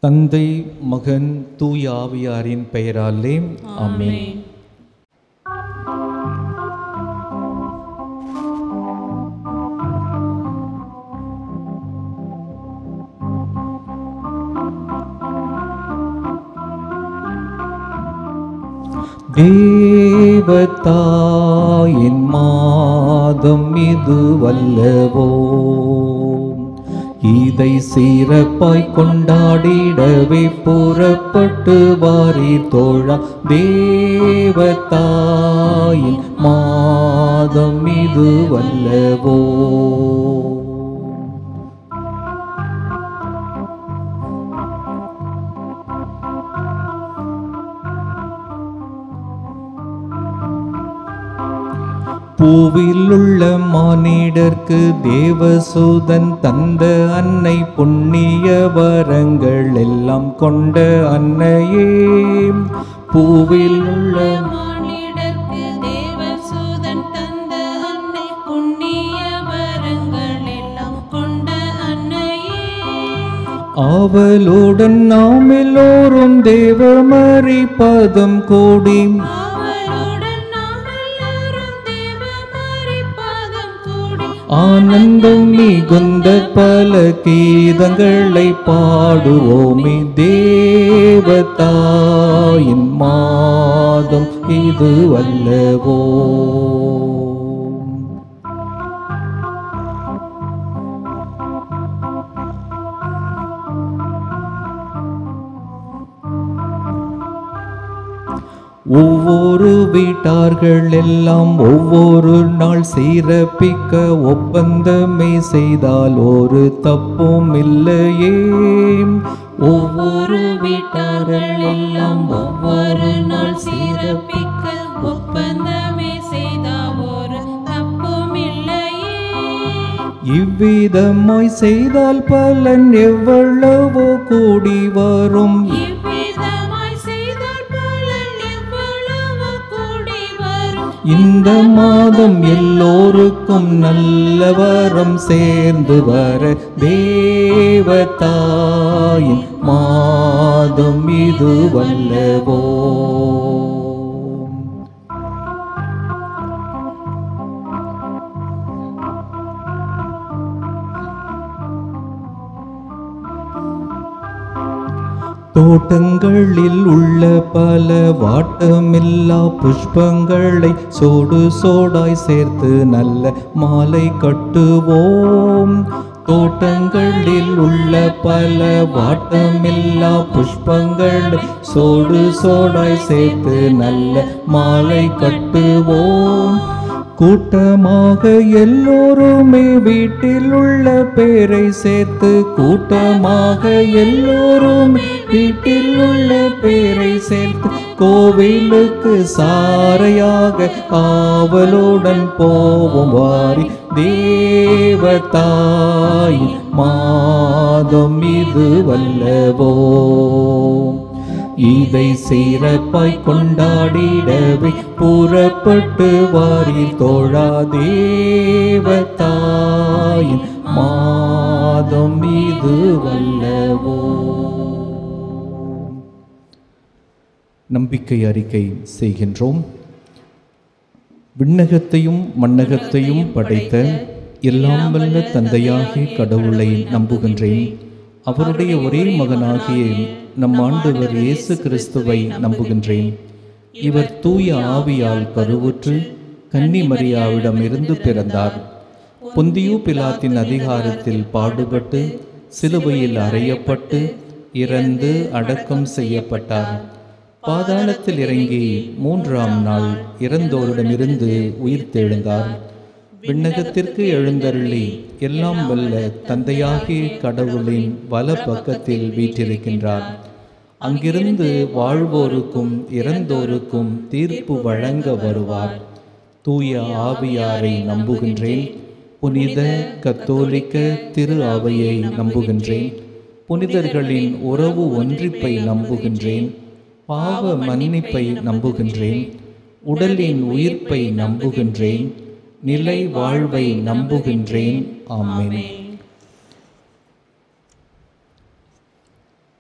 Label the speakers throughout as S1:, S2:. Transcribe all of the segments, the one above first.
S1: தந்தை மகன் தூய ஆவியாரின் பெயராலே ஆமென் தேவதாயின் மாதம் இது வல்லவோ இதை சிறப்பாய் கொண்டாடிடவே புறப்பட்டு வாரி தோழா தேவதாயின் மாதம் இது வல்லவோ பூவில் உள்ள மானிடர்க்கு தேவசூதன் தந்த அன்னை புண்ணிய வரங்கள் எல்லாம் கொண்ட அன்னையே பூவில் உள்ள
S2: மானிடர்க்கு தேவசூதன் தந்த அன்னை புண்ணிய வரங்கள் எல்லாம் கொண்ட அன்னையே
S1: ஆவலுடன் நாம் எல்லோரும் தேவமரி பதம் கூடி
S2: அவளுடன் நாம் எல்லாரும் தேவமாரி பாதம் கூடி
S1: ஆனந்தம் மிகுந்த பல கீதங்களை பாடுவோமே தேவதாயின் மாதம் இது வல்லவோ ஒவ்வொரு வீட்டார்கள் எல்லாம் ஒவ்வொரு நாள் சிறப்பிக்க ஒப்பந்தமே செய்தால் ஒரு தப்பும் இல்லையே ஒவ்வொரு வீட்டார்கள் எல்லாம் ஒவ்வொரு நாள் சிறப்பிக்க
S2: சிறப்பிக்க ஒப்பந்தமே செய்தா ஒரு தப்பும் இல்லையே
S1: இவ்விதமாய் செய்தால் பலன் எவ்வளவோ கூடி வரும்
S2: இவ்விதமாய் செய்தால் பலன் எவ்வளவு கூடி வரும்
S1: இந்த மாதம் எல்லோருக்கும் நல்ல வரம் சேர்ந்து வர தேவதாயின் மாதம் இது வல்லவோ தோட்டங்களில் உள்ள பல வாட்டமில்லா புஷ்பங்களை சோடு சோடாய் சேர்த்து நல்ல மாலை கட்டுவோம் தோட்டங்களில் உள்ள பல வாட்டமில்லா புஷ்பங்களை சோடு சோடாய் சேர்த்து நல்ல மாலை கட்டுவோம் கூட்டமாக எல்லோருமே வீட்டில் உள்ள பேரை சேர்த்து கூட்டமாக எல்லோரும் வீட்டில் உள்ள பேரை சேர்த்து கோவிலுக்கு சாரையாக ஆவலுடன் போவோம் வாரி தேவதாய் மாதம் இது வல்லவோ இதை சிறப்பாய் கொண்டாடிடவே புறப்பட்டு வாரி தோழா தேவதாயின் மாதம் இது வல்லவோ நம்பிக்கை அறிக்கை செய்கின்றோம் விண்ணகத்தையும் மண்ணகத்தையும் படைத்த எல்லாம் வல்ல தந்தையாகிய கடவுளை நம்புகின்றேன் அவருடைய ஒரே மகனாகிய நம் ஆண்டவர் இயேசு கிறிஸ்துவை நம்புகின்றேன் இவர் தூய ஆவியால் கருவுற்று கன்னி மரியாவிடமிருந்து பிறந்தார் பொந்தியு பிலாத்தின் அதிகாரத்தில் பாடுபட்டு சிலுவையில் அறையப்பட்டு இறந்து அடக்கம் செய்யப்பட்டார் பாதாளத்தில் இறங்கி மூன்றாம் நாள் இறந்தோரிடமிருந்து உயிர் தெழுந்தார் விண்ணகத்திற்கு எழுந்தருளி எல்லாம் வல்ல தந்தையாகிய கடவுளின் வல பக்கத்தில் வீற்றிருக்கின்றார் அங்கிருந்து வாழ்வோருக்கும் இறந்தோருக்கும் தீர்ப்பு வழங்க வருவார் தூய ஆவியாரை நம்புகின்றேன் புனித கத்தோலிக்க திரு அவையை நம்புகின்றேன் புனிதர்களின் உறவு ஒன்றிப்பை நம்புகின்றேன் பாவ மன்னிப்பை நம்புகின்றேன் உடலின் உயிர்ப்பை நம்புகின்றேன் நிலை வாழ்வை நம்புகின்றேன் ஆமென்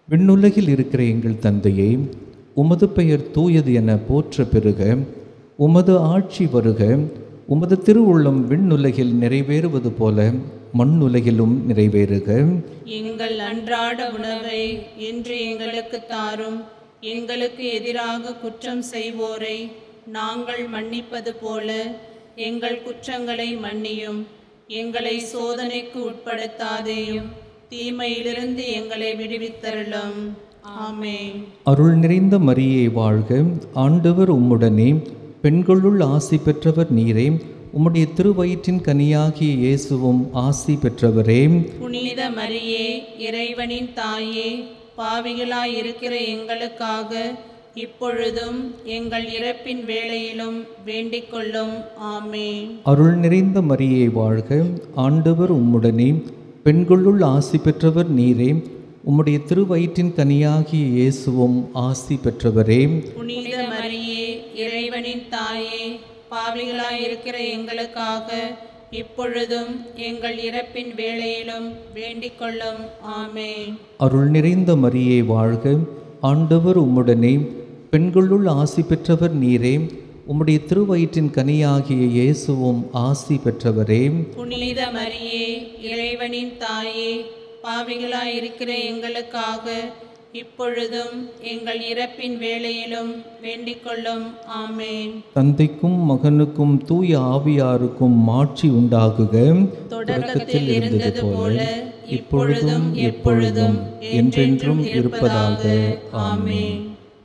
S1: விண்ணுலகில் இருக்கிற எங்கள் தந்தையே உமது பெயர் தூயது என போற்ற பெறுக உமது ஆட்சி வருக உமது திருவுள்ளம் விண்ணுலகில் நிறைவேறுவது போல மண்ணுலகிலும் நிறைவேறுக
S2: எங்கள் அன்றாட உணவை இன்று எங்களுக்கு தாரும் எங்களுக்கு எதிராக குற்றம் செய்வோரை நாங்கள் மன்னிப்பது போல எங்கள் குற்றங்களை மன்னியும் எங்களை சோதனைக்கு உட்படுத்தாதேயும் தீமையிலிருந்து எங்களை விடுவித்தருளும் ஆமென்
S1: அருள் நிறைந்த மரியே வாழ்க ஆண்டவர் உம்முடனே பெண்களுள் ஆசி பெற்றவர் நீரே உம்முடைய திருவயிற்றின் கனியாகிய இயேசுவும் ஆசி பெற்றவரே
S2: புனித மரியே இறைவனின் தாயே பாவிகளாய் இருக்கிற எங்களுக்காக இப்பொழுதும் எங்கள் இறப்பின் வேளையிலும் வேண்டிக் கொள்ளும் ஆமென்
S1: அருள் நிறைந்த மரியே வாழ்க ஆண்டவர் உம்முடனே பெண்களுள் ஆசி பெற்றவர் நீரே உம்முடைய திருவயிற்றின் கனியாகிய இயேசுவும் ஆசி பெற்றவரே
S2: புனித மரியே இறைவனின் தாயே பாவிகளாய் இருக்கிற எங்களுக்காக இப்பொழுதும் எங்கள் இறப்பின் வேளையிலும் வேண்டிக் கொள்ளும் ஆமென்
S1: அருள் நிறைந்த மரியே வாழ்க ஆண்டவர் உம்முடனே பெண்களுள் ஆசி பெற்றவர் நீரே உம்முடைய திருவயிற்றின் கனியாகிய இயேசுவும் ஆசி பெற்றவரே
S2: புனித மரியே இறைவனின் தாயே பாவிகளாய் இருக்கிற எங்களுக்காக இப்பொழுதும் எங்கள் இறப்பின் வேளையிலும் வேண்டிக் கொள்ளும் ஆமென்
S1: தந்தைக்கும் மகனுக்கும் தூய ஆவியாருக்கும் மாட்சி உண்டாகுக
S2: தொடக்கத்தில் இருந்தது போல இப்பொழுதும் எப்பொழுதும் என்றென்றும் இருப்பதாக ஆமென்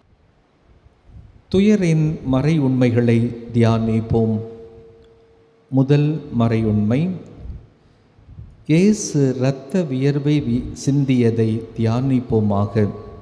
S1: துயரின் மறை உண்மைகளை தியானிப்போம் முதல் மறை உண்மை இயேசு இரத்த வியர்வை வி- சிந்தியதை தியானிப்போமாக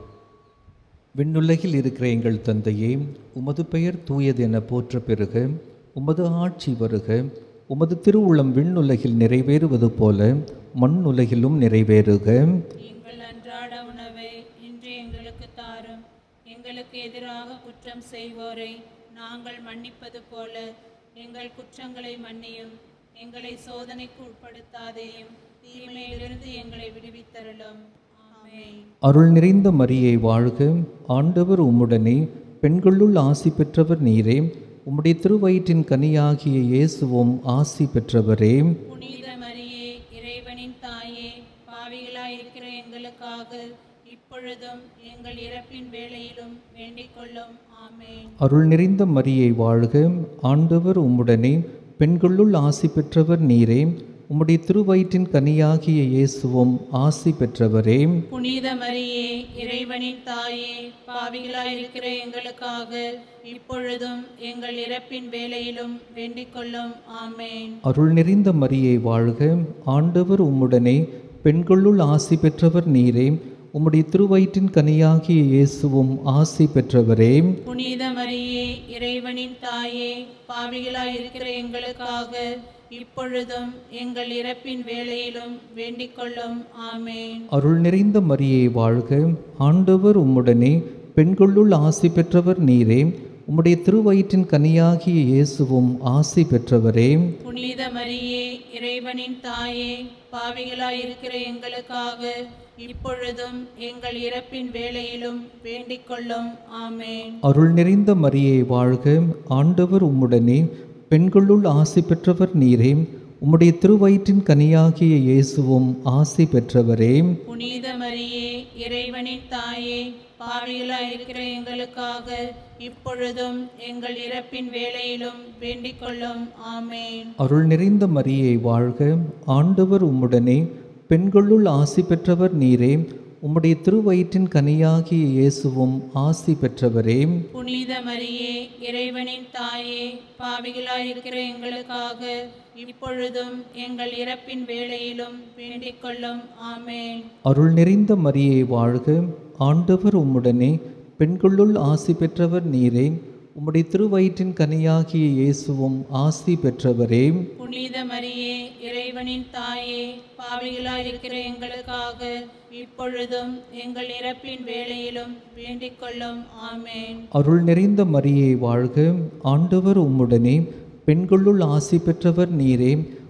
S1: விண்ணுலகில் இருக்கிற எங்கள் தந்தையே உமது பெயர் தூயது என போற்ற பெறுக உமது ஆட்சி வருக உமது திருவுள்ளம் விண்ணுலகில் நிறைவேறுவது போல மண்ணுலகிலும் நிறைவேறுக
S2: எங்கள் அன்றாட உணவை இன்று எங்களுக்கு தாரும் எங்களுக்கு எதிராக குற்றம் செய்வோரை நாங்கள் மன்னிப்பது போல எங்கள் குற்றங்களை மன்னியும் எங்களை சோதனைக்கு உட்படுத்தாதேயும் தீமையிலிருந்து எங்களை விடுவித்தருளும் ஆமென்
S1: அருள் நிறைந்த மரியை வாழ்க ஆண்டவர் உம்முடனே பெண்களுள் ஆசி பெற்றவர் நீரே உம்முடைய திருவயிற்றின் கனியாகிய இயேசுவும் ஆசி பெற்றவரே
S2: புனித மரியே இறைவனின் தாயே பாவிகளாய் இருக்கிற எங்களுக்காக இப்பொழுதும் எங்கள் இறப்பின் வேளையிலும் வேண்டிக் கொள்ளும் ஆமென்
S1: அருள் நிறைந்த மரியை வாழ்க ஆண்டவர் உம்முடனே பெண்களுள் ஆசி பெற்றவர் நீரே உம்முடைய திருவயிற்றின் கனியாகிய இயேசுவும் ஆசி பெற்றவரே
S2: புனித மரியே இறைவனின் தாயே பாவிகளாய் இருக்கிற எங்களுக்காக இப்பொழுதும் எங்கள் இறப்பின் வேளையிலும் வேண்டிக் கொள்ளும் ஆமென்
S1: அருள் நிறைந்த மரியை வாழ்க ஆண்டவர் உம்முடனே பெண்களுள் ஆசி பெற்றவர் நீரே உம்முடைய திருவயிற்றின் கனியாகிய இயேசுவும் ஆசி பெற்றவரே
S2: புனித மரியே இறைவனின் தாயே பாவிகளாய் இருக்கிற எங்களுக்காக இப்பொழுதும் எங்கள் இறப்பின் வேளையிலும் வேண்டிக் கொள்ளும் ஆமென்
S1: அருள் நிறைந்த மரியை வாழ்க ஆண்டவர் உம்முடனே பெண்களுள் ஆசி பெற்றவர் நீரே உம்முடைய திருவயிற்றின் கனியாகிய இயேசுவும் ஆசி பெற்றவரே
S2: புனித மரியே இறைவனின் தாயே பாவிகளாய் இருக்கிற எங்களுக்காக இப்பொழுதும் எங்கள் இறப்பின் வேளையிலும் வேண்டிக் கொள்ளும் ஆமென்
S1: அருள் நிறைந்த மரியை வாழ்க ஆண்டவர் உம்முடனே பெண்களுள் ஆசி பெற்றவர் நீரே உம்முடைய திருவயிற்றின் கனியாகிய இயேசுவும் ஆசி பெற்றவரே
S2: புனித மரியே இறைவனின் தாயே பாவிகளாய் இருக்கிற எங்களுக்காக இப்பொழுதும் எங்கள் இறப்பின் வேளையிலும் வேண்டிக் கொள்ளும் ஆமென்
S1: அருள் நிறைந்த மரியை வாழ்க ஆண்டவர் உம்முடனே பெண்களுள் ஆசி பெற்றவர் நீரே உம்முடைய திருவயிற்றின் கனியாகிய இயேசுவும் ஆசி பெற்றவரே
S2: புனித மரியே இறைவனின் தாயே பாவிகளாய் இருக்கிற எங்களுக்காக இப்பொழுதும் எங்கள் இறப்பின் வேளையிலும் வேண்டிக் கொள்ளும் ஆமென்
S1: அருள் நிறைந்த மரியை வாழ்க ஆண்டவர் உம்முடனே பெண்களுள் ஆசி பெற்றவர் நீரே உம்முடைய திருவயிற்றின் கனியாகிய இயேசுவும் ஆசி பெற்றவரே
S2: புனித மரியே இறைவனின் தாயே பாவிகளாய் இருக்கிற எங்களுக்காக இப்பொழுதும் எங்கள் இறப்பின் வேளையிலும் வேண்டிக் கொள்ளும் ஆமென்
S1: அருள் நிறைந்த மரியை வாழ்க ஆண்டவர் உம்முடனே பெண்களுள் ஆசி பெற்றவர் நீரே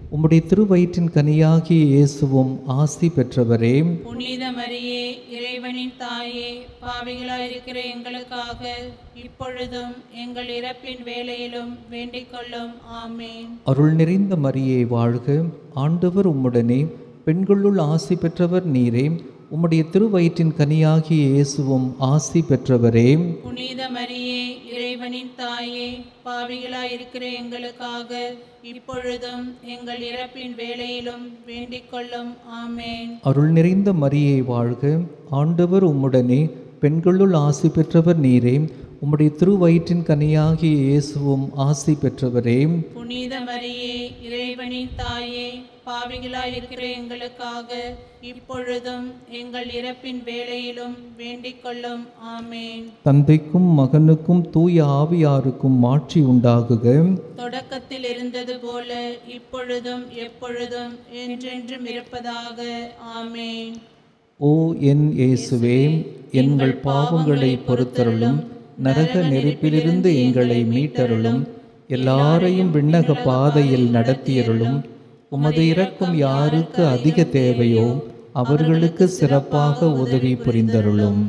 S1: உம்முடைய திருவயிற்றின் கனியாகிய இயேசுவும் ஆசி பெற்றவரே
S2: புனித மரியே இறைவனின் தாயே பாவிகளாயிருக்கிற எங்களுக்காக இப்பொழுதும் எங்கள் இறப்பின் வேளையிலும் வேண்டிக் கொள்ளும் ஆமேன்
S1: அருள் நிறைந்த மரியே வாழ்க ஆண்டவர் உம்முடனே பெண்களுள் ஆசி பெற்றவர் நீரே உம்முடைய திருவயிற்றின் கனியாகிய இயேசுவும் ஆசி பெற்றவரே
S2: புனித மரியே இறைவனின் தாயே பாவிகளாயிருக்கிற எங்களுக்காக இப்பொழுதும் எங்கள் இறப்பின் வேளையிலும் வேண்டிக் கொள்ளும் ஆமேன்
S1: அருள் நிறைந்த மரியே வாழ்க ஆண்டவர் உம்முடனே பெண்களுள் ஆசி பெற்றவர் நீரே உம்முடைய திருவயிற்றின் கனியாகிய இயேசுவும் ஆசி பெற்றவரே
S2: புனித மரியே இறைவனின் தாயே பாவிகளாயிருக்கிற எங்களுக்காக இப்பொழுதும் எங்கள் இறப்பின் வேளையிலும் வேண்டிக் கொள்ளும் ஆமேன்
S1: தந்தைக்கும் மகனுக்கும் தூய ஆவியாருக்கும் மாட்சி உண்டாகுக
S2: தொடக்கத்தில் இருந்தது போல இப்பொழுதும் எப்பொழுதும் என்றென்றும் இருப்பதாக ஆமேன்
S1: ஓ என் இயேசுவே எங்கள் பாவங்களை பொறுத்தருளும் நரக நெருப்பிலிருந்து எங்களை மீட்டருளும் எல்லாரையும் விண்ணக பாதையில் நடத்தியருளும் உமது இரக்கம் யாருக்கு அதிக தேவையோ அவர்களுக்கு சிறப்பாக உதவி புரிந்தருளும்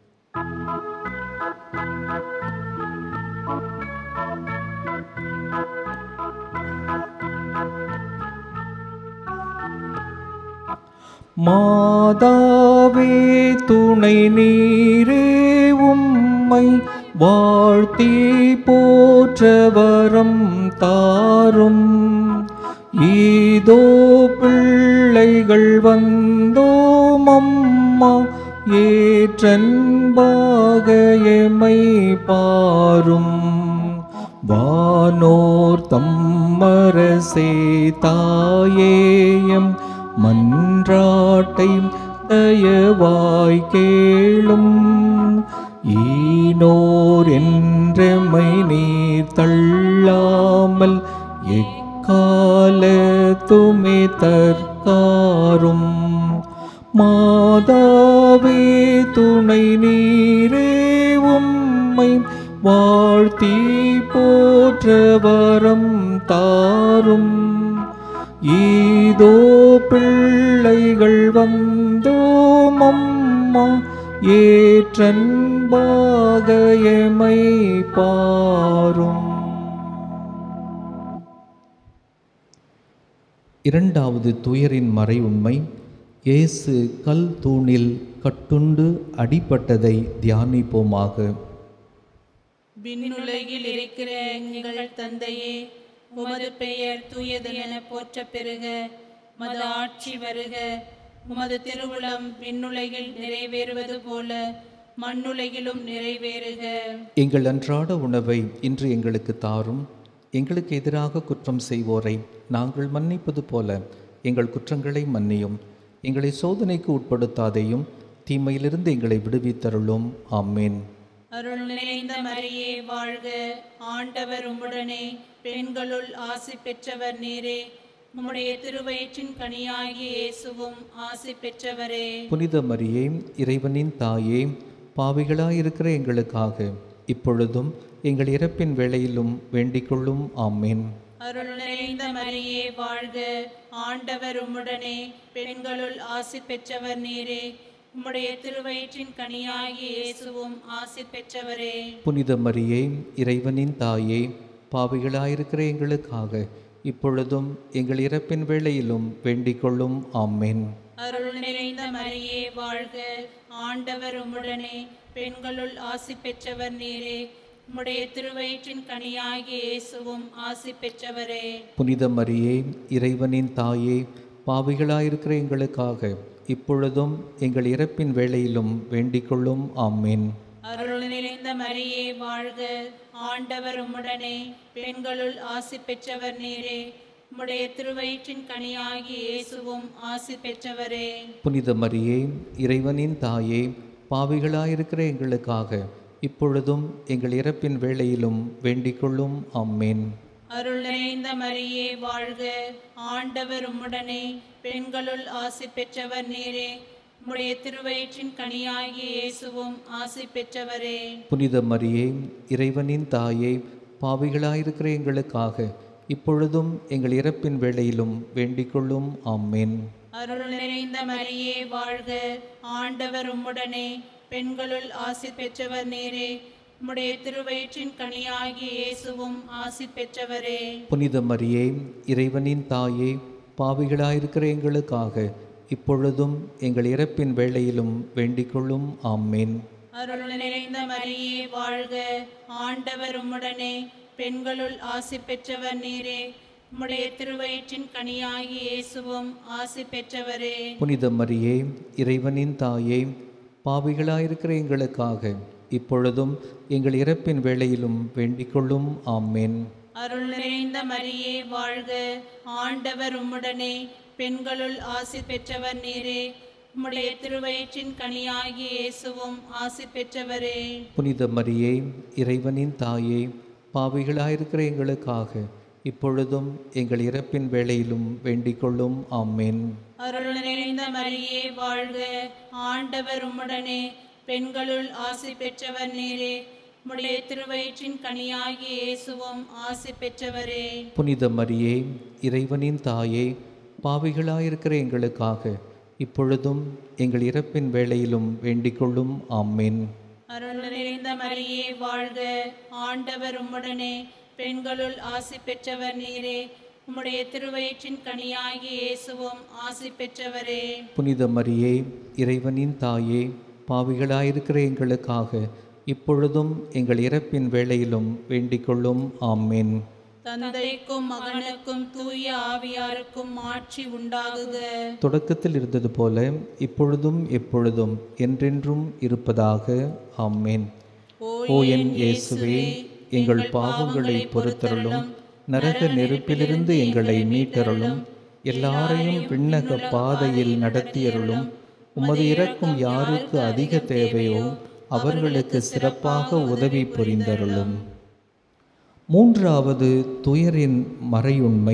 S1: மாதாவே துணை நீரே உம்மை வாழ்த்தி போற்றவரம் தாரும் ஈதோ பிள்ளைகள் வந்தோம் அம்மா ஏற்றன்பாக எமை பாரும் வானோர் தம்மரசே தாயேயம் மன்றாட்டை தயவாய் கேளும் ஈனோர் என்றமை நீர் தள்ளாமல் எக்காலத்துமே தற்காரும் மாதாவே துணை நீரே உம்மை வாழ்த்தி போற்றவரம் தாரும் ஈதோ பிள்ளைகள் வந்தோம் அம்மா ஏற்றன்பாக எமை பாரும் இரண்டாவது துயரின் மறை உண்மை இயேசு கல் தூணில் கட்டுண்டு அடிபட்டதை தியானிப்போமாக
S2: விண்ணுலகில் இருக்கிற எங்கள் தந்தையே உமது பெயர் தூயது என போற்ற பெறுக மது ஆட்சி வருக உமது திருவுளம் விண்ணுலகில் நிறைவேறுவது போல மண்ணுலகிலும் நிறைவேறுக
S1: எங்கள் அன்றாட உணவை இன்று எங்களுக்கு தாரும் எங்களுக்கு எதிராக குற்றம் செய்வோரை நாங்கள் மன்னிப்பது போல எங்கள் குற்றங்களை மன்னியும் எங்களை சோதனைக்கு உட்படுத்தாதையும் தீமையிலிருந்து எங்களை விடுவித்தருளும் ஆமேன்
S2: அருள் நிறைந்த மரியே வாழ்க ஆண்டவர் உம்முடனே பெண்களுள் ஆசி பெற்றவர் நீரே உம்முடைய திருவயிற்றின் கனியாகிய இயேசுவும் ஆசி பெற்றவரே
S1: புனித மரியே இறைவனின் தாயே பாவிகளாயிருக்கிற எங்களுக்காக இப்பொழுதும் எங்கள் இறப்பின் வேளையிலும் வேண்டிக்கொள்ளும் ஆமேன்
S2: அருள் நிறைந்த மரியே வாழ்க ஆண்டவர் உம்முடனே பெண்களுள் ஆசி பெற்றவர் நீரே உம்முடைய திருவயிற்றின் கனியாகிய இயேசுவும் ஆசி பெற்றவரே
S1: புனித மரியே இறைவனின் தாயே பாவிகளாயிருக்கிற எங்களுக்காக இப்பொழுதும் எங்கள் இறப்பின் வேளையிலும் வேண்டிக்கொள்ளும் ஆமேன்
S2: அருள் நிறைந்த மரியே வாழ்க ஆண்டவர் உம்முடனே பெண்களுள் ஆசி பெற்றவர் நீரே உம்முடைய திருவயிற்றின் கனியாகிய இயேசுவும் ஆசி பெற்றவரே
S1: புனித மரியே இறைவனின் தாயே பாவிகளாயிருக்கிற எங்களுக்காக இப்பொழுதும் எங்கள் இறப்பின் வேளையிலும் வேண்டிக்கொள்ளும் ஆமேன்
S2: அருள் நிறைந்த மரியே வாழ்க ஆண்டவர் உம்முடனே பெண்களுள் ஆசி பெற்றவர் நீரே உம்முடைய திருவயிற்றின் கனியாகிய இயேசுவும் ஆசி பெற்றவரே
S1: புனித மரியே இறைவனின் தாயே பாவிகளாயிருக்கிற எங்களுக்காக இப்பொழுதும் எங்கள் இறப்பின் வேளையிலும் வேண்டிக்கொள்ளும் ஆமேன்
S2: அருள் நிறைந்த மரியே வாழ்க ஆண்டவர் உம்முடனே பெண்களுள் ஆசி பெற்றவர் நீரே உம்முடைய திருவயிற்றின் கனியாகிய இயேசுவும் ஆசி பெற்றவரே
S1: புனித மரியே இறைவனின் தாயே பாவிகளாயிருக்கிற எங்களுக்காக இப்பொழுதும் எங்கள் இறப்பின் வேளையிலும் வேண்டிக்கொள்ளும் ஆமேன்
S2: அருள் நிறைந்த மரியே வாழ்க ஆண்டவர் உம்முடனே பெண்களுள் ஆசி பெற்றவர் நீரே உம்முடைய திருவயிற்றின் கனியாகிய இயேசுவும் ஆசி பெற்றவரே
S1: புனித மரியே இறைவனின் தாயே பாவிகளாயிருக்கிற எங்களுக்காக இப்பொழுதும் எங்கள் இறப்பின் வேளையிலும் வேண்டிக்கொள்ளும் ஆமேன்
S2: அருள் நிறைந்த மரியே வாழ்க ஆண்டவர் உம்முடனே பெண்களுள் ஆசி பெற்றவர் நீரே உம்முடைய திருவயிற்றின் கனியாகிய இயேசுவும் ஆசி பெற்றவரே
S1: புனித மரியே இறைவனின் தாயே பாவிகளாயிருக்கிற எங்களுக்காக இப்பொழுதும் எங்கள் இறப்பின் வேளையிலும் வேண்டிக்கொள்ளும் ஆமேன்
S2: அருள் நிறைந்த மரியே வாழ்க ஆண்டவர் உம்முடனே பெண்களுள் ஆசி பெற்றவர் நீரே உம்முடைய திருவயிற்றின் கனியாகிய இயேசுவும் ஆசி பெற்றவரே
S1: புனித மரியே இறைவனின் தாயே பாவிகளாயிருக்கிற எங்களுக்காக இப்பொழுதும் எங்கள் இறப்பின் வேளையிலும் வேண்டிக்கொள்ளும் ஆமேன்
S2: அருள் நிறைந்த மரியே வாழ்க ஆண்டவர் உம்முடனே பெண்களுள் ஆசி பெற்றவர் நீரே உம்முடைய திருவயிற்றின் கனியாகிய இயேசுவும் ஆசி பெற்றவரே
S1: புனித மரியே இறைவனின் தாயே பாவிகளாயிருக்கிற எங்களுக்காக இப்பொழுதும் எங்கள் இறப்பின் வேளையிலும் வேண்டிக்கொள்ளும் ஆமேன்
S2: அருள் நிறைந்த மரியே வாழ்க ஆண்டவர் உம்முடனே பெண்களுள் ஆசி பெற்றவர் நீரே உம்முடைய திருவயிற்றின் கனியாகிய இயேசுவும் ஆசி பெற்றவரே
S1: புனித மரியே இறைவனின் தாயே பாவிகளாயிருக்கிற எங்களுக்காக இப்பொழுதும் எங்கள் இறப்பின் வேளையிலும் வேண்டிக்கொள்ளும் ஆமேன்
S2: தந்தைக்கும் மகனுக்கும் தூய ஆவியாருக்கும் ஆட்சி உண்டாகுக
S1: தொடக்கத்தில் இருந்தது போல இப்பொழுதும் எப்பொழுதும் என்றென்றும் இருப்பதாக ஆமேன் ஓ என் இயேசுவே எங்கள் பாவங்களை பொறுத்தருளும் நரக நெருப்பிலிருந்து எங்களை மீட்டருளும் எல்லாரையும் விண்ணக பாதையில் நடத்தியருளும் உமது இறக்கும் யாருக்கு அதிக தேவையோ அவர்களுக்கு சிறப்பாக உதவி புரிந்தருளும் மூன்றாவது துயரின் மறையுண்மை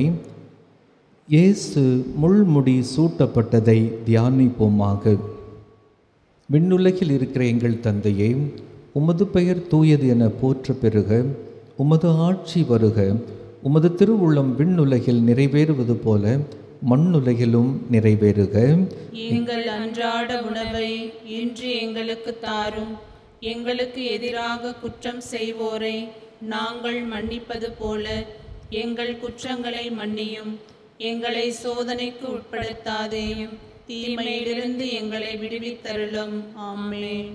S1: இயேசு முள்முடி சூட்டப்பட்டதை தியானிப்போமாக விண்ணுலகில் இருக்கிற எங்கள் தந்தையே உமது பெயர் தூயது என போற்ற பெறுக உமது ஆட்சி வருக உமது திருவுள்ளம் விண்ணுலகில் நிறைவேறுவது போல மண்ணுலகிலும் நிறைவேறுக
S2: எங்கள் அன்றாட உணவை இன்று எங்களுக்கு தாரும் எங்களுக்கு எதிராக குற்றம் செய்வோரை நாங்கள் மன்னிப்பது போல எங்கள் குற்றங்களை மன்னியும் எங்களை சோதனைக்கு உட்படுத்தாதேயும் தீமையிலிருந்து எங்களை விடுவித்தருளும் ஆமென்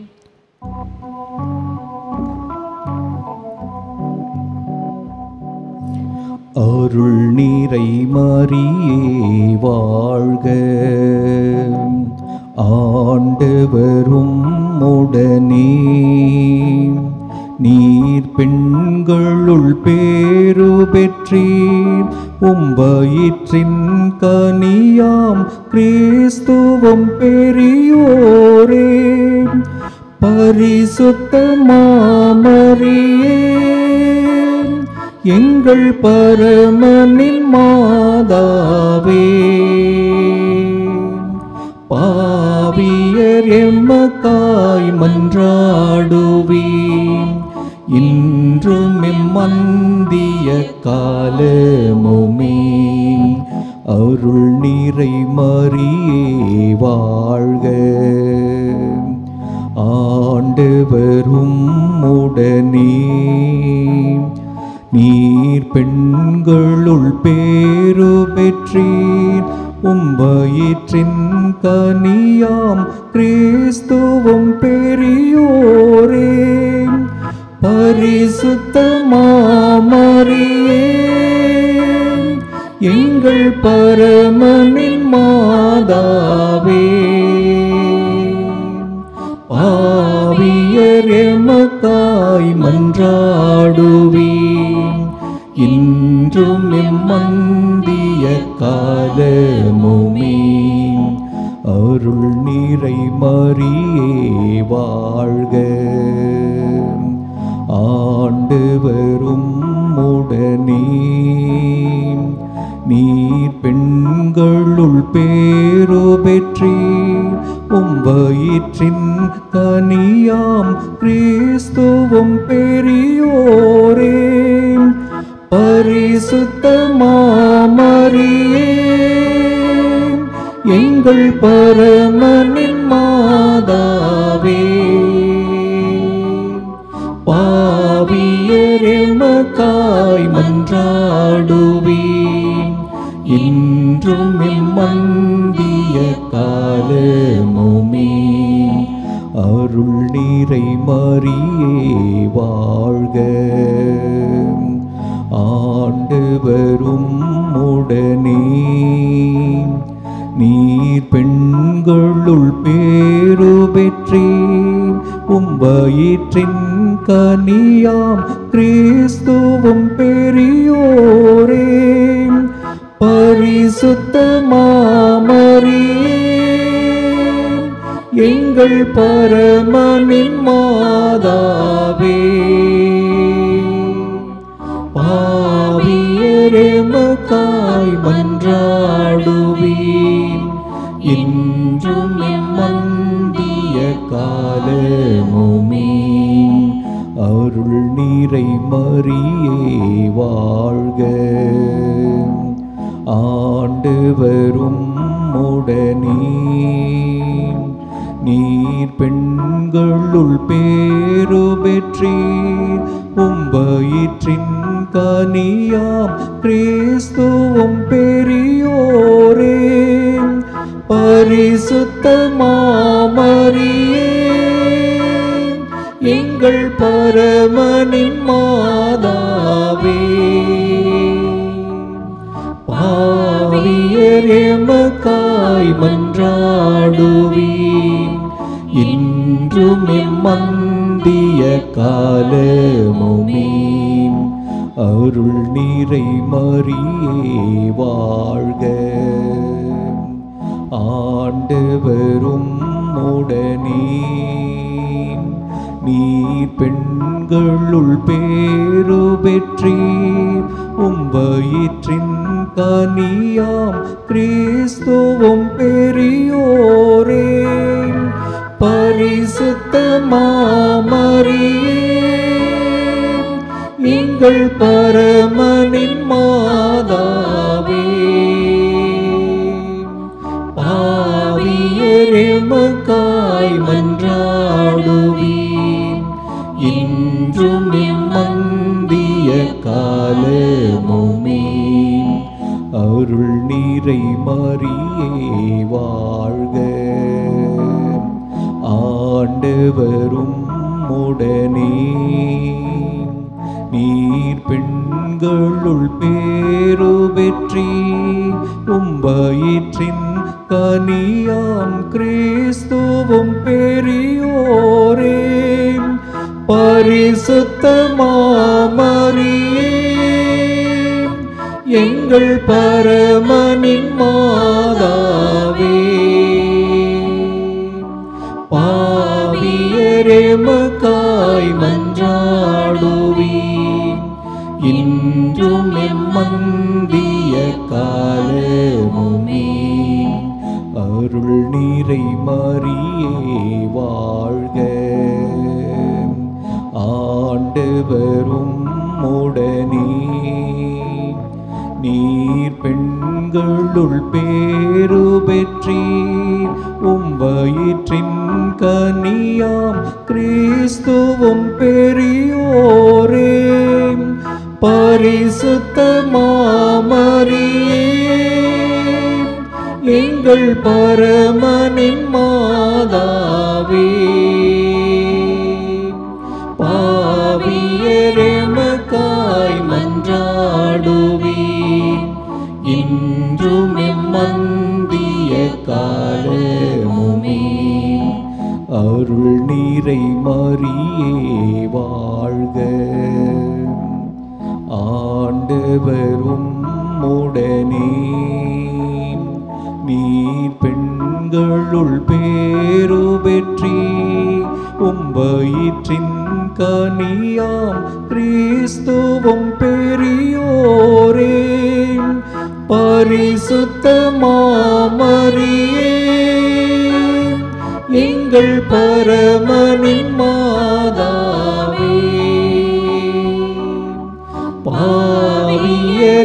S1: அருள் நீரை மறியே வாழ்க ஆண்டவரும் உடனே நீர் பெண்களுள் பேரு பெற்றீர் உம்பயிற்றின் கனியாம் கிறிஸ்துவம் பெரியோரே பரிசுத்த மாமரியே எங்கள் பரமனின் மாதாவே பாவியர் எம்மக்காய் மன்றாடுவீம் இன்றும் எம்மந்திய காலமுமே அருள் நீரை மறியே வாழ்க ஆண்டவரும் உடனே நீர் பெண்களுள் பேரு பெற்றீர் உம்பயிற்றின் கனியாம் கிறிஸ்துவும் பெரியோரே பரிசுத்த மாமரியே எங்கள் பரமனின் மாதாவே பாவியர் எமக்காய் மன்றாடுவீம் இன்றும் எம்மந்திய காலமுமே அருள் நீரை மறியே வாழ்க ஆண்டவரும் உடனே நீர் பெண்களுள் பேரு பெற்றீர் உம்பயிற்றின் கனியாம் கிறிஸ்துவும் பெரியோரே பரிசுத்த பரிசுத்த மாமரியே எங்கள் பரமனின் மாதாவே பாவியரெமக்காய் மன்றாடுவீன் இன்றும் இம்மந்திய காலமுமே அருள் நீரை மறியே வாழ்க ஆண்டவரும் உடனே நீர் பெண்களுள் பேரு பெற்றேன் உம்பயிற்றின் கனியாம் கிறிஸ்துவும் பெரியோரே பரிசுத்த மாமரியே எங்கள் பரமனின் மாதாவே பாவியரெமக்காய் மன்றாடுவீன் இன்றும் எம்மந்திய காலமுமே அருள் நீரை மறியே வாழ்க ஆண்டவரும் உடனே நீர் பெண்களுள் பேரு பெற்றீர் உம்பயிற்றின் கனியாம் கிறிஸ்துவும் பெரியோரே பரிசுத்த மாமரியே எங்கள் பரமனின் மாதாவே பாவியரெமக்காய் மன்றாடுவீன் இன்றும் எம்மந்திய காலமுமே அருள் நீரை மறியே வாழ்க ஆண்டவரும் உடனே நீர் பெண்களுள் பேரு பெற்றீர் உம்பயிற்றின் கனியாம் கிறிஸ்துவும் பெரியோரே பரிசுத்த மாமரியே எங்கள் பரமனின் மாதாவே பாவியரெமக்காய் மன்றாடுவீன் இன்றும் இம்மந்திய காலமுமே அருள் நீரை மறியே வாழ்க ஆண்டவரும் உடனே நீர் பெண்களுள் பேரு பெற்றி உம்பயிற்றின் கனியாம் கிறிஸ்துவும் பெரியோரே பரிசுத்த மாமரியே எங்கள் பரமனின் மாதாவே பாவியரெமக்காய் மன்றாடுவீன் இன்றும் எம்மந்திய காலமுமே அருள் நீரை மறியே வாழ்க ஆண்டவரும் உடனே நீர் பெண்களுள் பேரு பெற்றீர் உம்பயிற்றின் கனியாம் கிறிஸ்துவும் பெரியோரே பரிசுத்த மாமரியே எங்கள் பரமனின் மாதாவே பாவியரெமக்காய் மன்றாடுவீன் இன்றும் எம்மந்திய காலமுமே அருள் நீரை மறியே வாழ்க ஆண்டவரும் உடனே நீர் பெண்களுள் பேரு பெற்றி உம்பயிற்றின் கனியாம் கிறிஸ்துவும் பெரியோரே பரிசுத்த மாமரியே எங்கள் பரமனின் மாதாவே பாவிய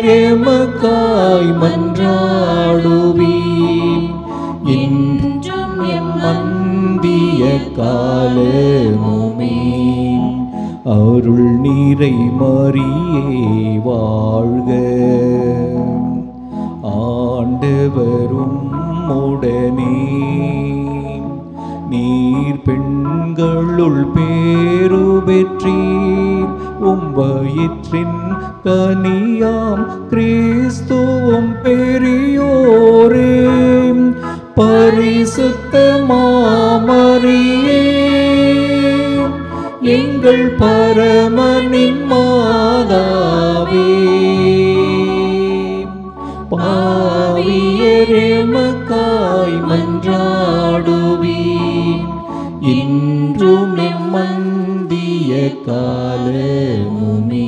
S1: அருள் நீரை மறியே வாழ்க ஆண்டவரும் உடனே நீர் பெண்களுள் பேரு பெற்றீர் உம் வயிற்றின் கனியாம் கிறிஸ்துவும் பெரியோரே பரிசுத்த மாமரியே எங்கள் பரமனின் மாதாவே பாவியரெமக்காய் மன்றாடுவீர் இன்றும் எம்மந்திய காலமுமே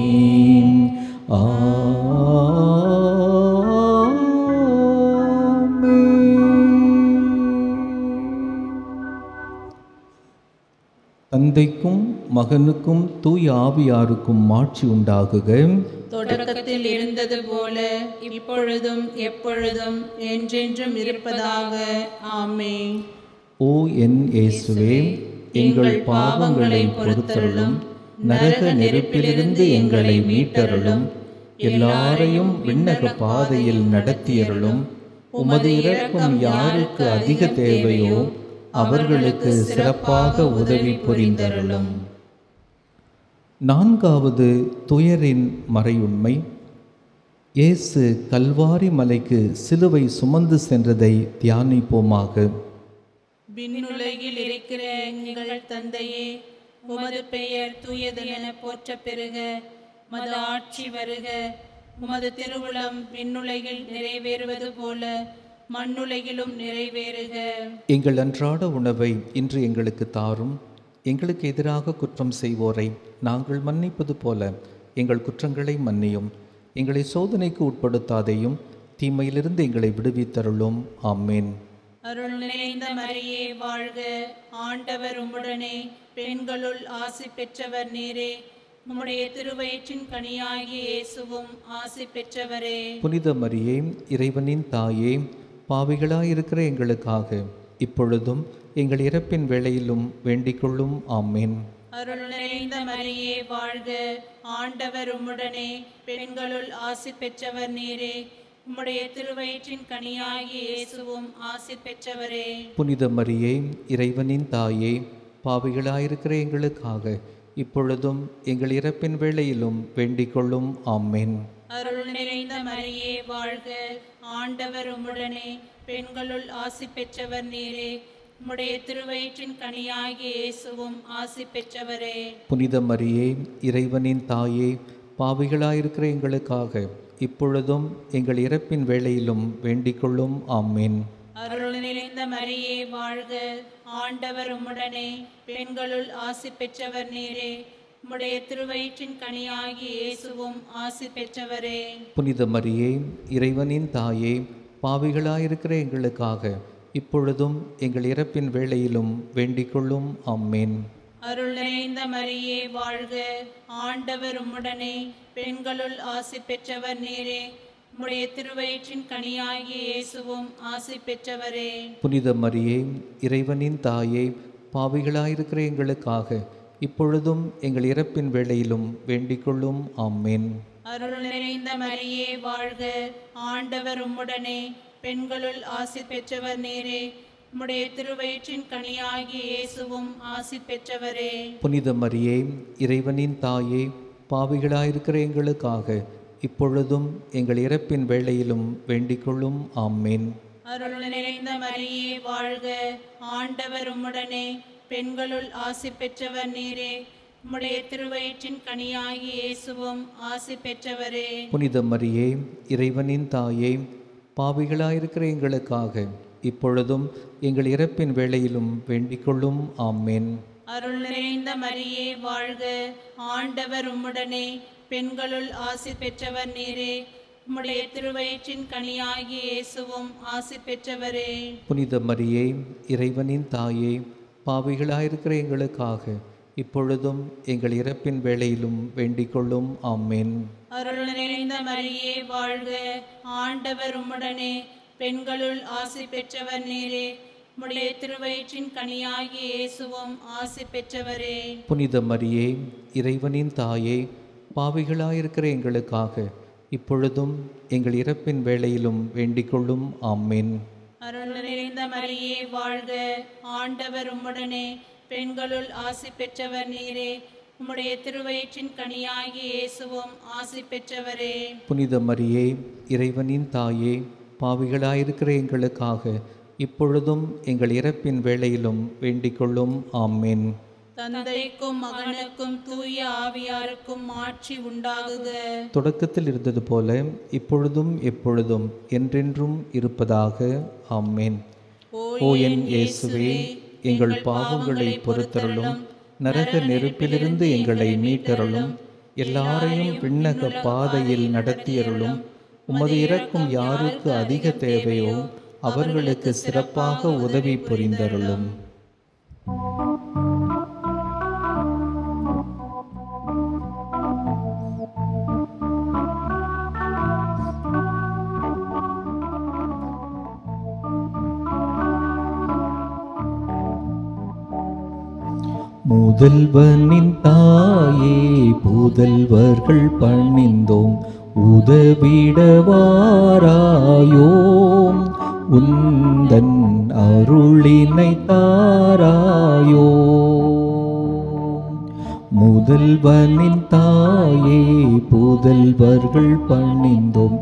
S1: தந்தைக்கும் மகனுக்கும் தூய ஆவியாருக்கும் மாட்சி உண்டாகுக
S2: தொடக்கத்தில் இருந்தது போல இப்பொழுதும் எப்பொழுதும் என்றென்றும் இருப்பதாக ஆமென்
S1: ஓ என் இயேசுவே எங்கள் பாவங்களை பொறுத்தருளும் நரக நெருப்பிலிருந்து எங்களை மீட்டருளும் எல்லாரையும் விண்ணக பாதையில் நடத்தியருளும் உமது இரக்கம் யாருக்கு அதிக தேவையோ அவர்களுக்கு சிறப்பாக உதவி புரிந்தருளும் நான்காவது துயரின் மறையுண்மை இயேசு கல்வாரி மலைக்கு சிலுவை சுமந்து சென்றதை தியானிப்போமாக
S2: விண்ணுலகில் இருக்கிற எங்கள் தந்தையே உமது பெயர் தூயது என போற்ற பெறுக மது ஆட்சி வருக உமது திருவுளம் விண்ணுலகில் நிறைவேறுவது போல மண்ணுலகிலும் நிறைவேறுக
S1: எங்கள் அன்றாட உணவை இன்று எங்களுக்கு தாரும் எங்களுக்கு எதிராக குற்றம் செய்வோரை நாங்கள் மன்னிப்பது போல எங்கள் குற்றங்களை மன்னியும் எங்களை சோதனைக்கு உட்படுத்தாதையும் தீமையிலிருந்து எங்களை விடுவித்தருளும் ஆமேன்
S2: அருள் நிறைந்த மரியே வாழ்க ஆண்டவர் உம்முடனே பெண்களுள் ஆசி பெற்றவர் நீரே உம்முடைய திருவயிற்றின் கனியாகிய இயேசுவும் ஆசி பெற்றவரே
S1: புனித மரியே இறைவனின் தாயே பாவிகளாயிருக்கிற எங்களுக்காக இப்பொழுதும் எங்கள் இறப்பின் வேளையிலும் வேண்டிக்கொள்ளும் ஆமேன்
S2: அருள் நிறைந்த மரியே வாழ்க ஆண்டவர் உம்முடனே பெண்களுள் ஆசி பெற்றவர் நீரே உம்முடைய திருவயிற்றின் கனியாகிய இயேசுவும் ஆசி பெற்றவரே
S1: புனித மரியே இறைவனின் தாயே பாவிகளாயிருக்கிற எங்களுக்காக இப்பொழுதும் எங்கள் இறப்பின் வேளையிலும் வேண்டிக்கொள்ளும் ஆமேன்
S2: அருள் நிறைந்த மரியே வாழ்க ஆண்டவர் உம்முடனே பெண்களுள் ஆசி பெற்றவர் நீரே உம்முடைய திருவயிற்றின் கனியாகிய இயேசுவும் ஆசி பெற்றவரே
S1: புனித மரியே இறைவனின் தாயே பாவிகளாயிருக்கிற எங்களுக்காக இப்பொழுதும் எங்கள் இறப்பின் வேளையிலும் வேண்டிக்கொள்ளும் ஆமேன்
S2: அருள் நிறைந்த மரியே வாழ்க ஆண்டவர் உம்முடனே பெண்களுள் ஆசி பெற்றவர் நீரே உம்முடைய திருவயிற்றின் கனியாகிய இயேசுவும் ஆசி பெற்றவரே
S1: புனித மரியே இறைவனின் தாயே பாவிகளாயிருக்கிற எங்களுக்காக இப்பொழுதும் எங்கள் இறப்பின் வேளையிலும் வேண்டிக்கொள்ளும் ஆமேன்
S2: அருள் நிறைந்த மரியே வாழ்க ஆண்டவர் உம்முடனே பெண்களுள் ஆசி பெற்றவர் நீரே உம்முடைய திருவயிற்றின் கனியாகிய இயேசுவும் ஆசி பெற்றவரே
S1: புனித மரியே இறைவனின் தாயே பாவிகளாயிருக்கிற எங்களுக்காக இப்பொழுதும் எங்கள் இறப்பின் வேளையிலும் வேண்டிக்கொள்ளும் ஆமேன்
S2: அருள் நிறைந்த மரியே வாழ்க ஆண்டவர் உம்முடனே பெண்களுள் ஆசி பெற்றவர் நீரே உம்முடைய திருவயிற்றின் கனியாகிய இயேசுவும் ஆசி பெற்றவரே
S1: புனித மரியே இறைவனின் தாயே பாவிகளாயிருக்கிற எங்களுக்காக இப்பொழுதும் எங்கள் இறப்பின் வேளையிலும் வேண்டிக்கொள்ளும் ஆமேன்
S2: அருள் நிறைந்த மரியே வாழ்க ஆண்டவர் உம்முடனே பெண்களுள் ஆசி பெற்றவர் நீரே உம்முடைய திருவயிற்றின் கனியாகிய இயேசுவும் ஆசி பெற்றவரே
S1: புனித மரியே இறைவனின் தாயே பாவிகளாயிருக்கிற எங்களுக்காக இப்பொழுதும் எங்கள் இறப்பின் வேளையிலும் வேண்டிக்கொள்ளும் ஆமேன்
S2: அருள் நிறைந்த மரியே வாழ்க ஆண்டவர் உம்முடனே பெண்களுள் ஆசி பெற்றவர் நீரே உம்முடைய திருவயிற்றின் கனியாகிய இயேசுவும் ஆசி பெற்றவரே
S1: புனித மரியே இறைவனின் தாயே பாவிகளாயிருக்கிற எங்களுக்காக இப்பொழுதும் எங்கள் இறப்பின் வேளையிலும் வேண்டிக்கொள்ளும் ஆமேன்
S2: அருள் நிறைந்த மரியே வாழ்க ஆண்டவர் உம்முடனே பெண்களுள் ஆசி பெற்றவர் நீரே உம்முடைய திருவயிற்றின் கனியாகிய இயேசுவும் ஆசி பெற்றவரே
S1: புனித மரியே இறைவனின் தாயே பாவிகளாயிருக்கிற எங்களுக்காக இப்பொழுதும் எங்கள் இறப்பின் வேளையிலும் வேண்டிக்கொள்ளும் ஆமென்
S2: அருள் நிறைந்த மரியே வாழ்க ஆண்டவர் உம்முடனே பெண்களுள் ஆசி பெற்றவர் நீரே உம்முடைய திருவயிற்றின் கனியாகிய இயேசுவும் ஆசி பெற்றவரே
S1: புனித மரியே இறைவனின் தாயே பாவிகளாயிருக்கிற எங்களுக்காக இப்பொழுதும் எங்கள் இறப்பின் வேளையிலும் வேண்டிக்கொள்ளும் ஆமென்
S2: தந்தைக்கும் மகனுக்கும் தூய ஆவியாருக்கும் ஆட்சி உண்டாகுக
S1: தொடக்கத்தில் இருந்தது போல இப்பொழுதும் எப்பொழுதும் என்றென்றும் இருப்பதாக ஆமென் ஓ என் இயேசுவே எங்கள் பாவங்களை பொறுத்தருளும் நரக நெருப்பிலிருந்து எங்களை மீட்டருளும் எல்லாரையும் விண்ணக பாதையில் நடத்தியருளும் உமது இரக்கம் யாருக்கு அதிக தேவையோ அவர்களுக்கு சிறப்பாக உதவி புரிந்தருளும் முதல்வனின் தாயே புதல்வர்கள் பணிந்தோம் உதவிடவாராயோம் உந்தன் அருளினை தாராயோ முதல்வனின் தாயே புதல்வர்கள் பணிந்தோம்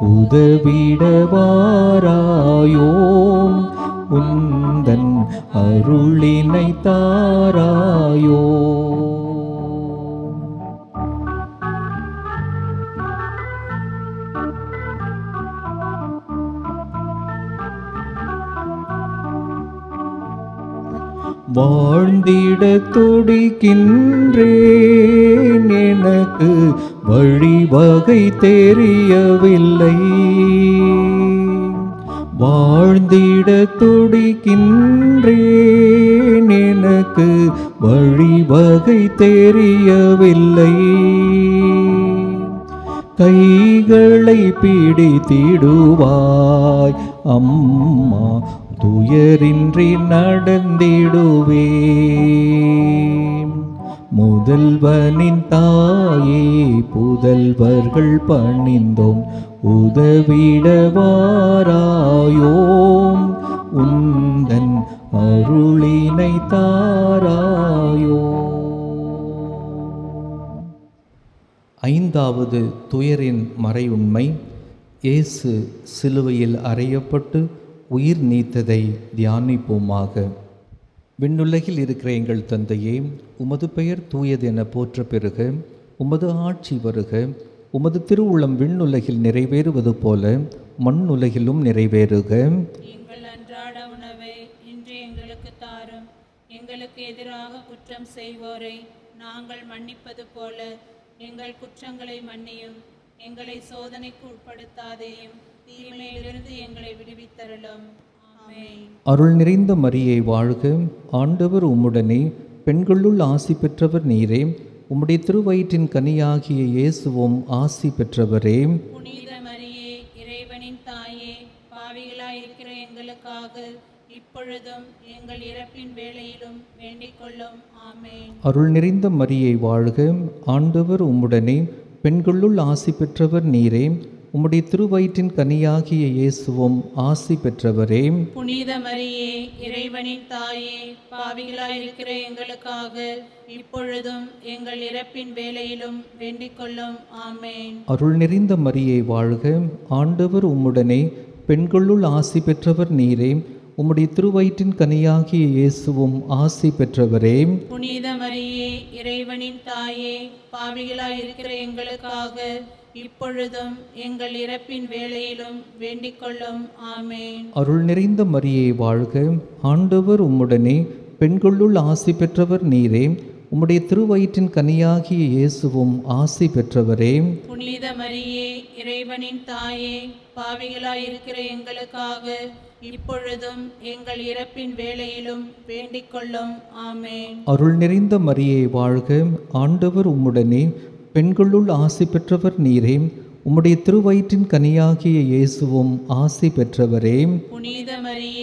S1: உதவிடவாராயோம் உந்தன் அருளினை தாராயோ வாழ்ந்திட துடிக்கின்றேன் எனக்கு வழிவகை தெரியவில்லை வாழ்ந்திட துடிக்கின்றேன் எனக்கு வழிவகை தெரியவில்லை கைகளை பிடித்திடுவாய் அம்மா துயரின்றி நடந்திடுவே முதல்வனின் தாயே புதல்வர்கள் பணிந்தோம் உதவிடவாராயோம் உந்தன் அருளினை தாராயோ ஐந்தாவது துயரின் மறையுண்மை இயேசு சிலுவையில் அறையப்பட்டு உயிர் நீத்ததை தியானிப்போமாக விண்ணுலகில் இருக்கிற எங்கள் தந்தையே உமது பெயர் தூயது என போற்ற பெறுக உமது ஆட்சி வருக உமது திருவுளம் விண்ணுலகில் நிறைவேறுவது போல மண்ணுலகிலும் நிறைவேறுக
S2: எங்கள் அன்றாட உணவை இன்று எங்களுக்கு தாரும் எங்களுக்கு எதிராக குற்றம் செய்வோரை நாங்கள் மன்னிப்பது போல எங்கள் குற்றங்களை மன்னியும் எங்களை சோதனைக்கு உட்படுத்தாதேயும் தீமையிலிருந்து எங்களை விடுவித்தருளும் ஆமென்
S1: அருள் நிறைந்த மரியை வாழ்க ஆண்டவர் உம்முடனே பெண்களுள் ஆசி பெற்றவர் நீரே உம்முடைய திருவயிற்றின் கனியாகிய இயேசுவும் ஆசி பெற்றவரே
S2: புனித மரியே இறைவனின் தாயே பாவிகளாய் இருக்கிற எங்களுக்காக இப்பொழுதும் எங்கள் இறப்பின் வேளையிலும் வேண்டிக் கொள்ளும் ஆமென்
S1: அருள் நிறைந்த மரியை வாழ்க ஆண்டவர் உம்முடனே பெண்களுள் ஆசி பெற்றவர் நீரே உம்முடைய திருவயிற்றின் கனியாகிய இயேசுவும் ஆசி பெற்றவரே
S2: புனித மரியே இறைவனின் தாயே பாவிகளாய் இருக்கிற எங்களுக்காக இப்பொழுதும் எங்கள் இறப்பின் வேளையிலும் வேண்டிக் கொள்ளும் ஆமென்
S1: அருள் நிறைந்த மரியை வாழ்க ஆண்டவர் உம்முடனே பெண்களுள் ஆசி பெற்றவர் நீரே உம்முடைய திருவயிற்றின் கனியாகிய இயேசுவும் ஆசி பெற்றவரே
S2: புனித மரியே இறைவனின் தாயே பாவிகளாய் இருக்கிற எங்களுக்காக இப்பொழுதும் எங்கள் இறப்பின் வேளையிலும் வேண்டிக் கொள்ளும் ஆமென்
S1: அருள் நிறைந்த மரியை வாழ்க ஆண்டவர் உம்முடனே பெண்களுள் ஆசி பெற்றவர் நீரே உம்முடைய திருவயிற்றின் கனியாகிய இயேசுவும் ஆசி பெற்றவரே
S2: புனித மரியே இறைவனின் தாயே பாவிகளாய் இருக்கிற எங்களுக்காக இப்பொழுதும் எங்கள் இறப்பின் வேளையிலும் வேண்டிக் கொள்ளும் ஆமென்
S1: அருள் நிறைந்த மரியை வாழ்க ஆண்டவர் உம்முடனே பெண்களுள் ஆசி பெற்றவர் நீரே உம்முடைய திருவயிற்றின் கனியாகிய இயேசுவும் ஆசி பெற்றவரே
S2: புனித மரியே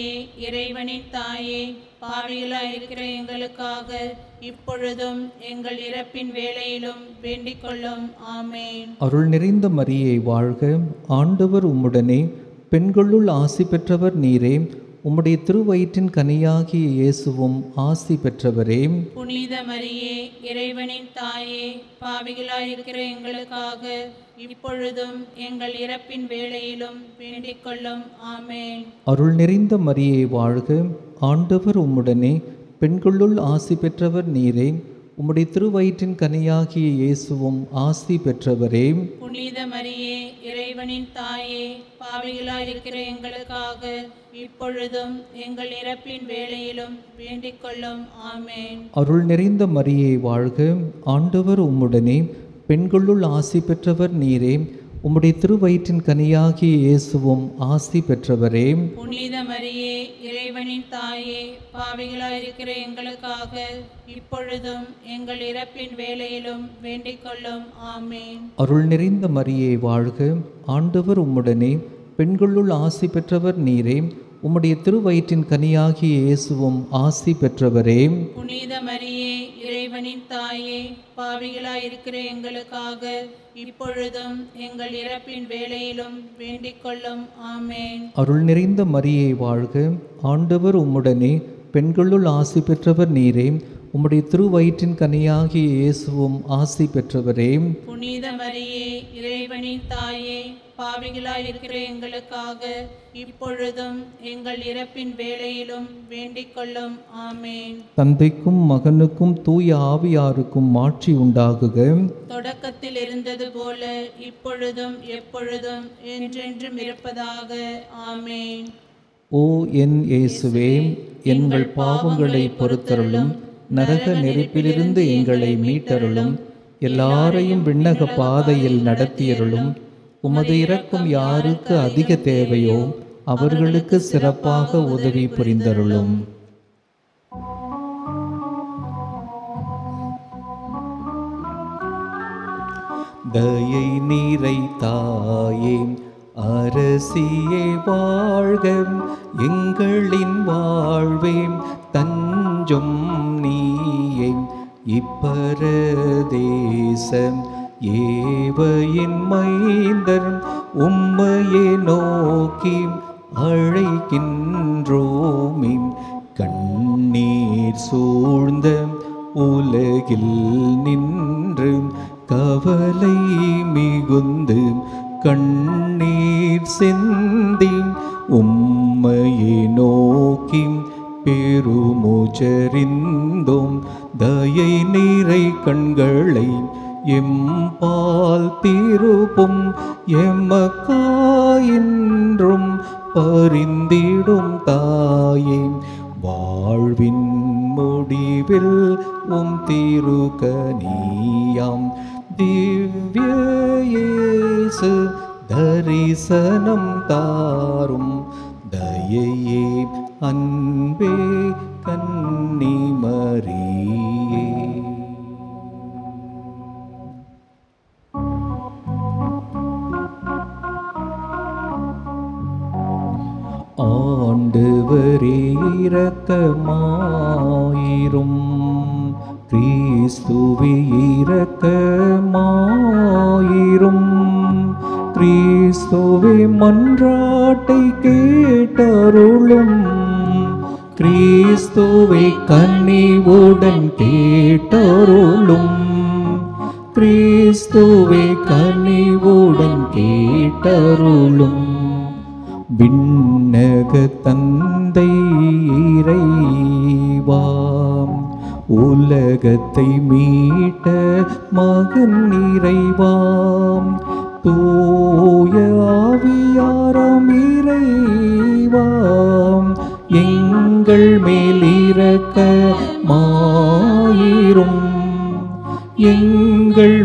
S2: இறைவனின் தாயே பாவிகளாய் இருக்கிற எங்களுக்காக இப்பொழுதும் எங்கள் இறப்பின் வேளையிலும் வேண்டிக் கொள்ளும் ஆமேன்
S1: அருள் நிறைந்த மரியை வாழ்க ஆண்டவர் உம்முடனே பெண்களுள் ஆசி பெற்றவர் நீரே உம்முடைய திருவயிற்றின் கனியாகிய இயேசுவும் ஆசி பெற்றவரே
S2: புனித மரியே இறைவனின் தாயே பாவிகளாய் இருக்கிற எங்களுக்காக இப்பொழுதும் எங்கள் இறப்பின் வேளையிலும் வேண்டிக் கொள்ளும் ஆமேன்
S1: அருள் நிறைந்த மரியை வாழ்க ஆண்டவர் உம்முடனே பெண்களுள் ஆசி பெற்றவர் நீரே உம்முடைய திருவயிற்றின் கனியாகிய இயேசுவும் ஆசி பெற்றவரே
S2: புனித மரியே இறைவனின் தாயே பாவிகளாய் இருக்கிற எங்களுக்காக இப்பொழுதும் எங்கள் இறப்பின் வேளையிலும் வேண்டிக் கொள்ளும் ஆமேன்
S1: அருள் நிறைந்த மரியை வாழ்க ஆண்டவர் உம்முடனே பெண்களுள் ஆசி பெற்றவர் நீரே உம்முடைய திருவயிற்றின் கனியாகிய இயேசுவும் ஆசி பெற்றவரே
S2: புனித மரியே இறைவனின் தாயே பாவிகளாய் இருக்கிற எங்களுக்காக இப்பொழுதும் எங்கள் இறப்பின் வேளையிலும் வேண்டிக் கொள்ளும் ஆமேன்
S1: அருள் நிறைந்த மரியை வாழ்க ஆண்டவர் உம்முடனே பெண்களுள் ஆசி பெற்றவர் நீரே உம்முடைய திருவயிற்றின் கனியாகிய இயேசுவும் ஆசி பெற்றவரே
S2: புனித மரியே இறைவனின் தாயே பாவிகளாய் இருக்கிற எங்களுக்காக இப்பொழுதும் எங்கள் இறப்பின் வேளையிலும் வேண்டிக் கொள்ளும் ஆமேன்
S1: அருள் நிறைந்த மரியை வாழ்க ஆண்டவர் உம்முடனே பெண்களுள் ஆசி பெற்றவர் நீரே உம்முடைய திருவயிற்றின் கனியாகிய இயேசுவும் ஆசி பெற்றவரே
S2: புனித மரியே இறைவனின் தாயே பாவிகளாய் இருக்கிற எங்களுக்காக இப்பொழுதும் எங்கள் இறப்பின் வேளையிலும் வேண்டிக் கொள்ளும் ஆமேன்
S1: தந்தைக்கும் மகனுக்கும் தூய ஆவியாருக்கும் மாட்சி உண்டாகுக
S2: தொடக்கத்தில் இருந்தது போல இப்பொழுதும் எப்பொழுதும் என்றென்றும் இருப்பதாக ஆமேன்
S1: ஓ என் இயேசுவே எங்கள் பாவங்களை பொறுத்தருளும் நரக நெருப்பிலிருந்து எங்களை மீட்டருளும் எல்லாரையும் விண்ணக பாதையில் நடத்தியருளும் உமது இரக்கம் யாருக்கு அதிக தேவையோ அவர்களுக்கு சிறப்பாக உதவி புரிந்தருளும் தயை நீரை தாயே அரசியே வாழ்க எங்களின் வாழ்வே தஞ்சம் நீயே இப்பரதேசம் ஏவையின் மைந்தர் உம்மையே நோக்கி அழைக்கின்றோமே கண்ணீர் சூழ்ந்த உலகில் நின்று கவலை மிகுந்து கண்ணீர் சிந்தி உம்மையே நோக்கி பெருமுஜரிந்தோம் தயை நீரை கண்களை எம்பால் திருப்பும் எமக்காயின்றும் பரிந்திடும் தாயே வாழ்வின் முடிவில் உம் திருக்கனியாம் திவ்ய இயேசு தரிசனம் தாரும் தயையே அன்பே கன்னிமரியே ஆண்டவரே இரக்கமாயிரும் கிறிஸ்துவே இரக்கமாயிரும் கிறிஸ்துவே மன்றாட்டை கேட்டருளும் கிறிஸ்துவை கன்னிவுடன் கேட்டருளும் கிறிஸ்துவை கனிவுடன் கேட்டருளும் விண்ணக தந்தை இறைவாம் உலகத்தை மீட்ட மகன் இறைவாம் தூய ஆவியாரம் இறைவாம் எங்கள் மேல் இரக்க மாயிரும் எங்கள்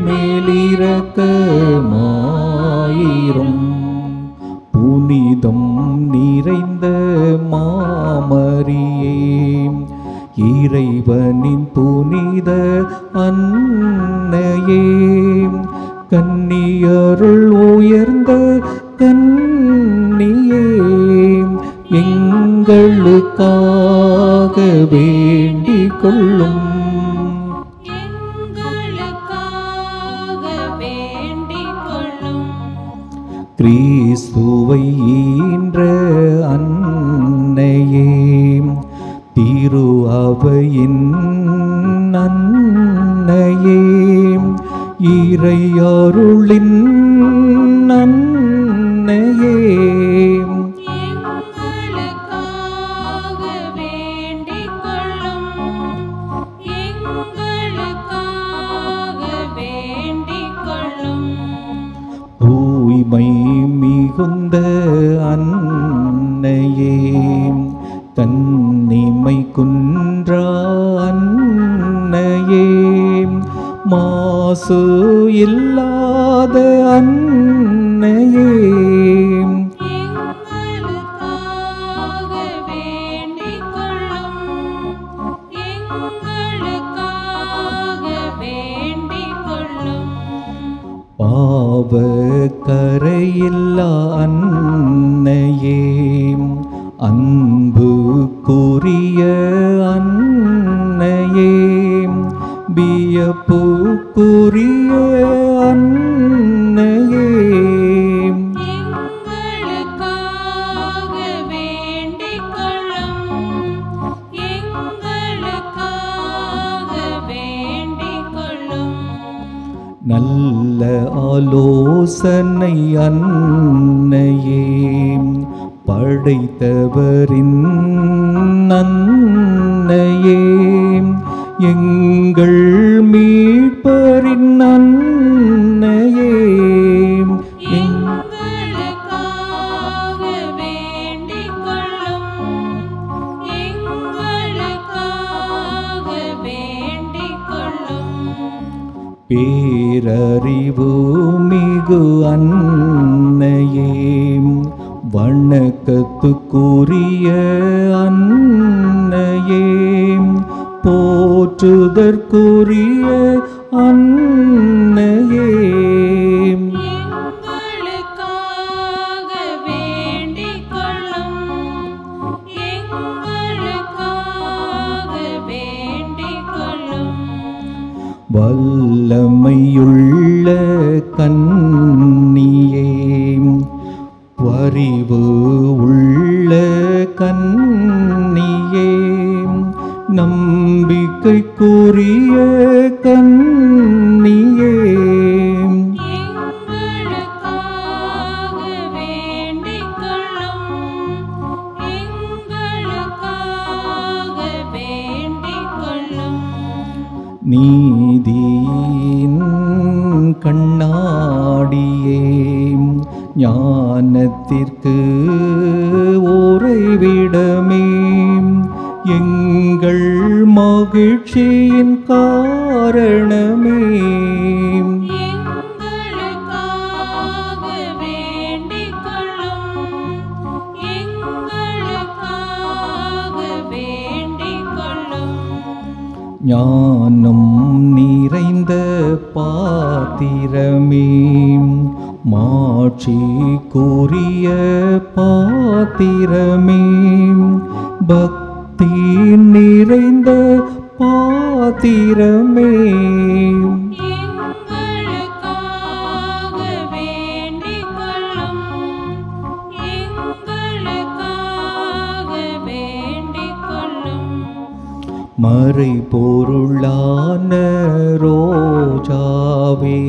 S1: மேலிரக்கமாயிரும் புனிதம் நிறைந்த மாமரியே இறைவனின் புனித அன்னையே கன்னியருள் உயர்ந்த கன்னியே எங்களுக்காக வேண்டிக் கொள்ளும்
S2: எங்களுக்காக வேண்டிக் கொள்ளும்
S1: கிறிஸ்துவை ஈன்ற அன்னையே திரு அவையின் அன்னையே இறையருளின் அன்னையே
S2: எங்களுக்காக வேண்டிக் கொள்ளும் எங்களுக்காக வேண்டிக் கொள்ளும்
S1: தூய்மை மிகுந்த அன்னையே தன்னிமை குன்றா அன்னையே மாசு இல்லாத அன்னையே
S2: எங்களுக்காக வேண்டிக் கொள்ளும் எங்களுக்காக வேண்டிக் கொள்ளும்
S1: பாவ கரையில்லா அன்னையே அன்புக்குரிய அன்னையே வியப்புக்குரிய அன்னையே
S2: எங்களுக்காக வேண்டிக் கொள்ளும் எங்களுக்காக வேண்டிக் கொள்ளும்
S1: நல்ல ஆலோசனை அன்னையே படைத்தவரின் அன்னையே எங்கள் மீட்பரின் அன்னையே எங்-
S2: எங்களுக்காக வேண்டிக் கொள்ளும் எங்களுக்காக வேண்டிக் கொள்ளும்
S1: பேரறிவு மிகு அன்னையே வணக்கத்துக்குரிய அன்னையே போற்றுதற்குரிய அன்னையே
S2: எங்களுக்காக வேண்டிக் கொள்ளும் எங்களுக்காக வேண்டிக் கொள்ளும்
S1: வல்லமையுள்ள கன்னியே பரிவு உள்ள கன்னியே நம்பிக்கைக்குரிய கன்னியே
S2: எங்களுக்காக வேண்டிக் கொள்ளும் எங்களுக்காக வேண்டிக் கொள்ளும்
S1: நீதியின் கண்ணாடியே ஞானத்திற்கு உறைவிடமே எங்கள் மகிழ்ச்சியின் காரணமே
S2: எங்களுக்காக வேண்டிக் கொள்ளும் எங்களுக்காக வேண்டிக் கொள்ளும்
S1: ஞானம் நிறைந்த பாத்திரமே மாட்சிக்குரிய பாத்திரமே பக்தி நிறைந்த பாத்திரமே
S2: எங்களுக்காக வேண்டிக் கொள்ளும் எங்களுக்காக வேண்டிக் கொள்ளும்
S1: மறை பொருளான ரோஜாவே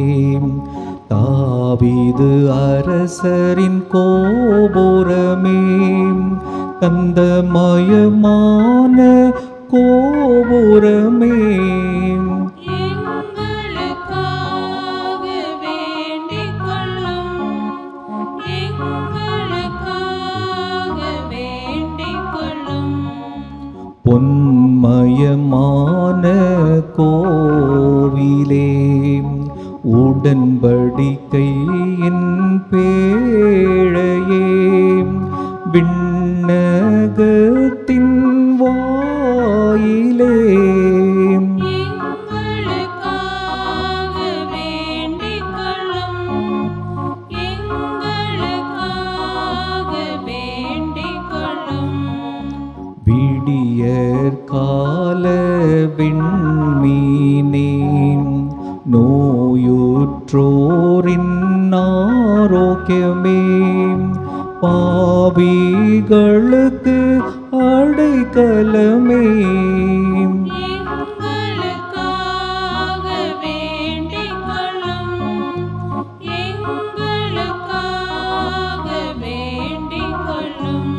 S1: தாவீது அரசரின் கோபுரமே தந்தமயமான கோபுரமே
S2: எங்களுக்காக வேண்டிக் கொள்ளும் எங்களுக்காக வேண்டிக் கொள்ளும்
S1: பொன்மயமான கோவிலே உடன்படிக்கையின் பேழையே விண்ணகத்தின் வாயிலே
S2: எங்களுக்காக வேண்டிக் கொள்ளும் எங்களுக்காக வேண்டிக் கொள்ளும்
S1: விடியற் நோயுற்றோரின் ஆரோக்கியமே பாவிகளுக்கு அடைக்கலமே
S2: எங்களுக்காக வேண்டிக் கொள்ளும் எங்களுக்காக வேண்டிக் கொள்ளும்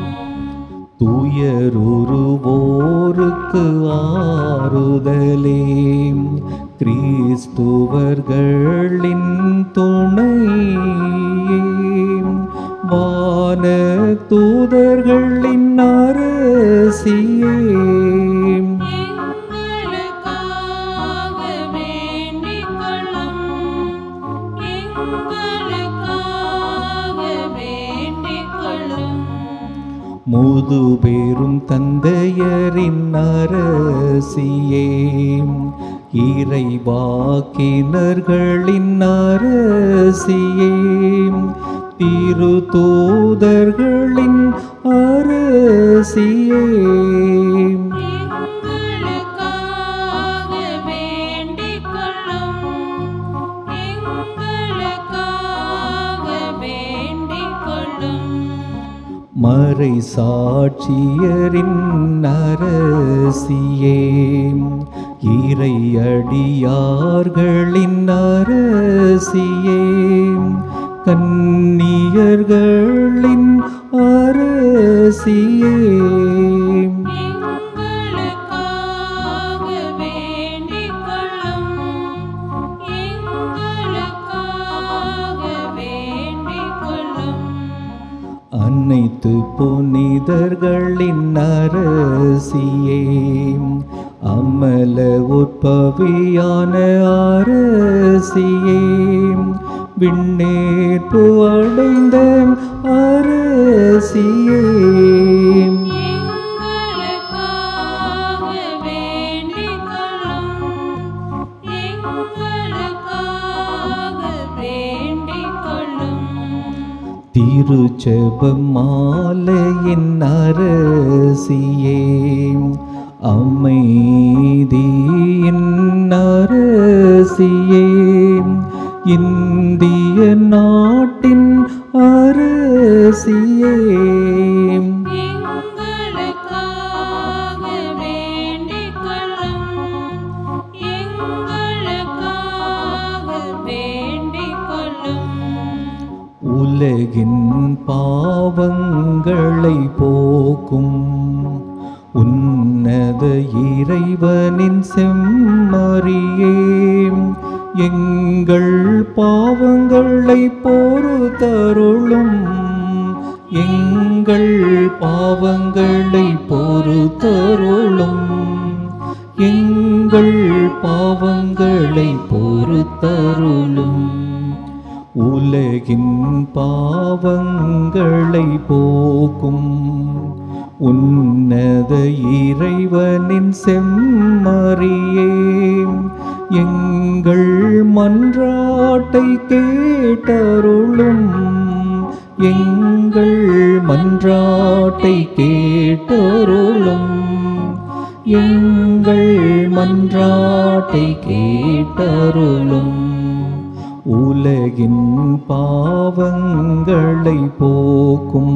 S1: துயருருவோருக்கு ஆறுதலே கிறிஸ்துவர்களின் துணையே வான தூதர்களின் அரசியே
S2: எங்களுக்காக வேண்டிக் கொள்ளும் எங்களுக்காக வேண்டிக் கொள்ளும்
S1: முதுபெரும் தந்தையரின் அரசியே இறைவாக்கினர்களின் அரசியே திருத்தூதர்களின் அரசியே
S2: எங்களுக்காக வேண்டிக் கொள்ளும் எங்களுக்காக வேண்டிக் கொள்ளும்
S1: மறை சாட்சியரின் அரசியே இறையடியார்களின் அரசியே கன்னியர்களின் அரசியே
S2: எங்களுக்காக வேண்டிக் கொள்ளும் எங்களுக்காக வேண்டிக் கொள்ளும்
S1: அனைத்து புனிதர்களின் அரசியே அமல உற்பவியான அரசியே விண்ணேற்பு அடைந்த அரசியே
S2: எங்களுக்காக வேண்டிக் கொள்ளும் எங்களுக்காக வேண்டிக் கொள்ளும்
S1: திருச்செபம் மாலையின் அரசியே அமைதியின் அரசியே இந்திய நாட்டின் அரசியே
S2: எங்களுக்காக வேண்டிக் கொள்ளும் எங்களுக்காக வேண்டிக் கொள்ளும்
S1: உலகின் பாவங்களை போக்கும் உன்னத இறைவனின் செம்மறியே எங்கள் பாவங்களை பொறுத்தருளும் எங்கள் பாவங்களை பொறுத்தருளும் எங்கள் பாவங்களை பொறுத்தருளும் உலகின் பாவங்களை போக்கும் உன்னத இறைவனின் செம்மறியே எங்கள் மன்றாட்டை கேட்டருளும் எங்கள் மன்றாட்டை கேட்டருளும் எங்கள் மன்றாட்டை கேட்டருளும் உலகின் பாவங்களை போக்கும்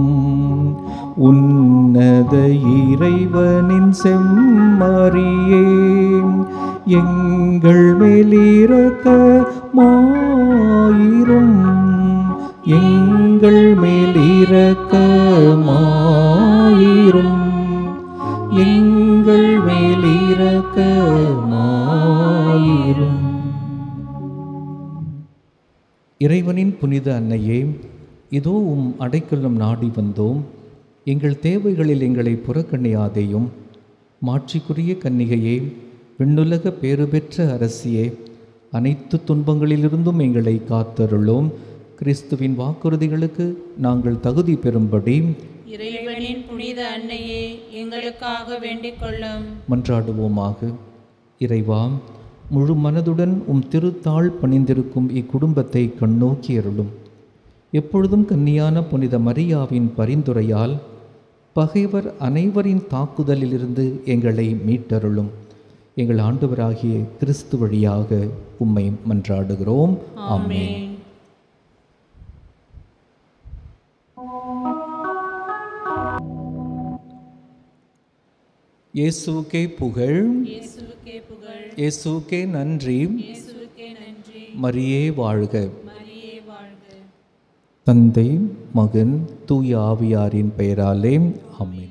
S1: உன்னத இறைவனின் செம்மறியே எங்கள் மேலிரக்க மாயிரும் எங்கள் மேலிரக்க மாயிரும் எங்கள் மேலிரக்க மாயிரும் இறைவனின் புனித அன்னையே இதோ உம் அடைக்கலம் நாடி வந்தோம் எங்கள் தேவைகளில் எங்களை புறக்கணியாதேயும் மாட்சிக்குரிய கன்னிகையே விண்ணுலக பேறு பெற்ற அரசியே அனைத்து துன்பங்களிலிருந்தும் எங்களை காத்தருளோம் கிறிஸ்துவின் வாக்குறுதிகளுக்கு நாங்கள் தகுதி பெறும்படி
S2: இறைவனின் புனித அன்னையே எங்களுக்காக வேண்டிக் கொள்ளும்
S1: மன்றாடுவோமாக இறைவா முழு மனதுடன் உம் திருத்தாள் பணிந்திருக்கும் இக்குடும்பத்தை கண்ணோக்கி அருளும் எப்பொழுதும் கன்னியான புனித மரியாவின் பரிந்துரையால் பகைவர் அனைவரின் தாக்குதலிலிருந்து எங்களை மீட்டருளும் எங்கள் ஆண்டவராகிய கிறிஸ்து வழியாக உம்மை மன்றாடுகிறோம் ஆமென்
S2: ஆமென்
S1: இயேசுவுக்கே புகழ்
S2: இயேசுவுக்கே புகழ்
S1: இயேசுவுக்கே நன்றி
S2: இயேசுவுக்கே நன்றி
S1: மரியே வாழ்க
S2: மரியே வாழ்க
S1: தந்தை மகன் தூய ஆவியாரின் பெயராலே ஆமென்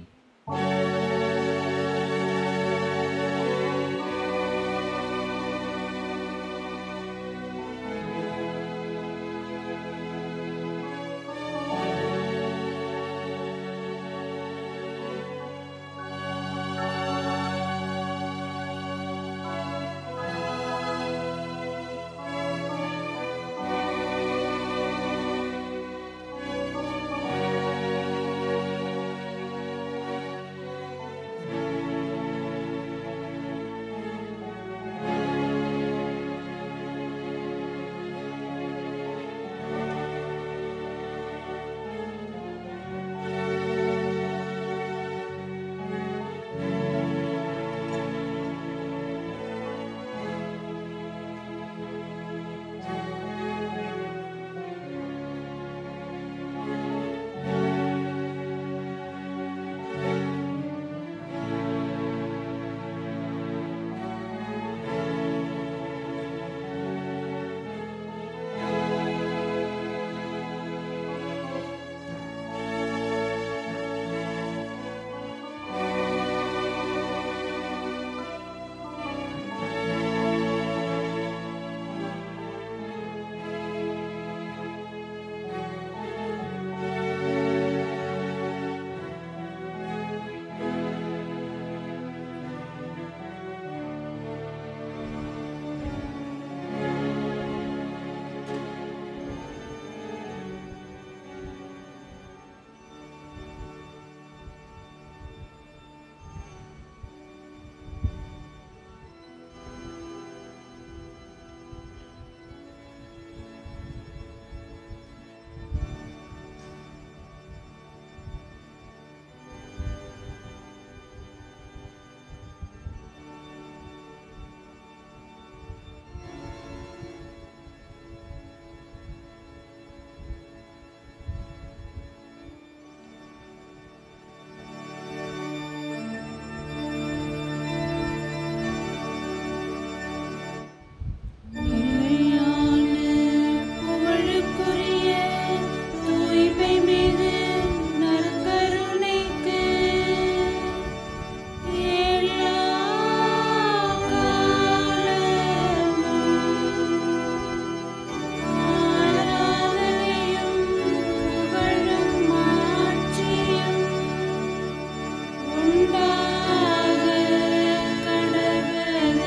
S2: நிலையான புகழுக்குரிய தூய்மை மிகு நற்கருணைக்கு எல்லா காலமும் ஆராதனையும் புகழும் மாட்சியும் உண்டாக கடவது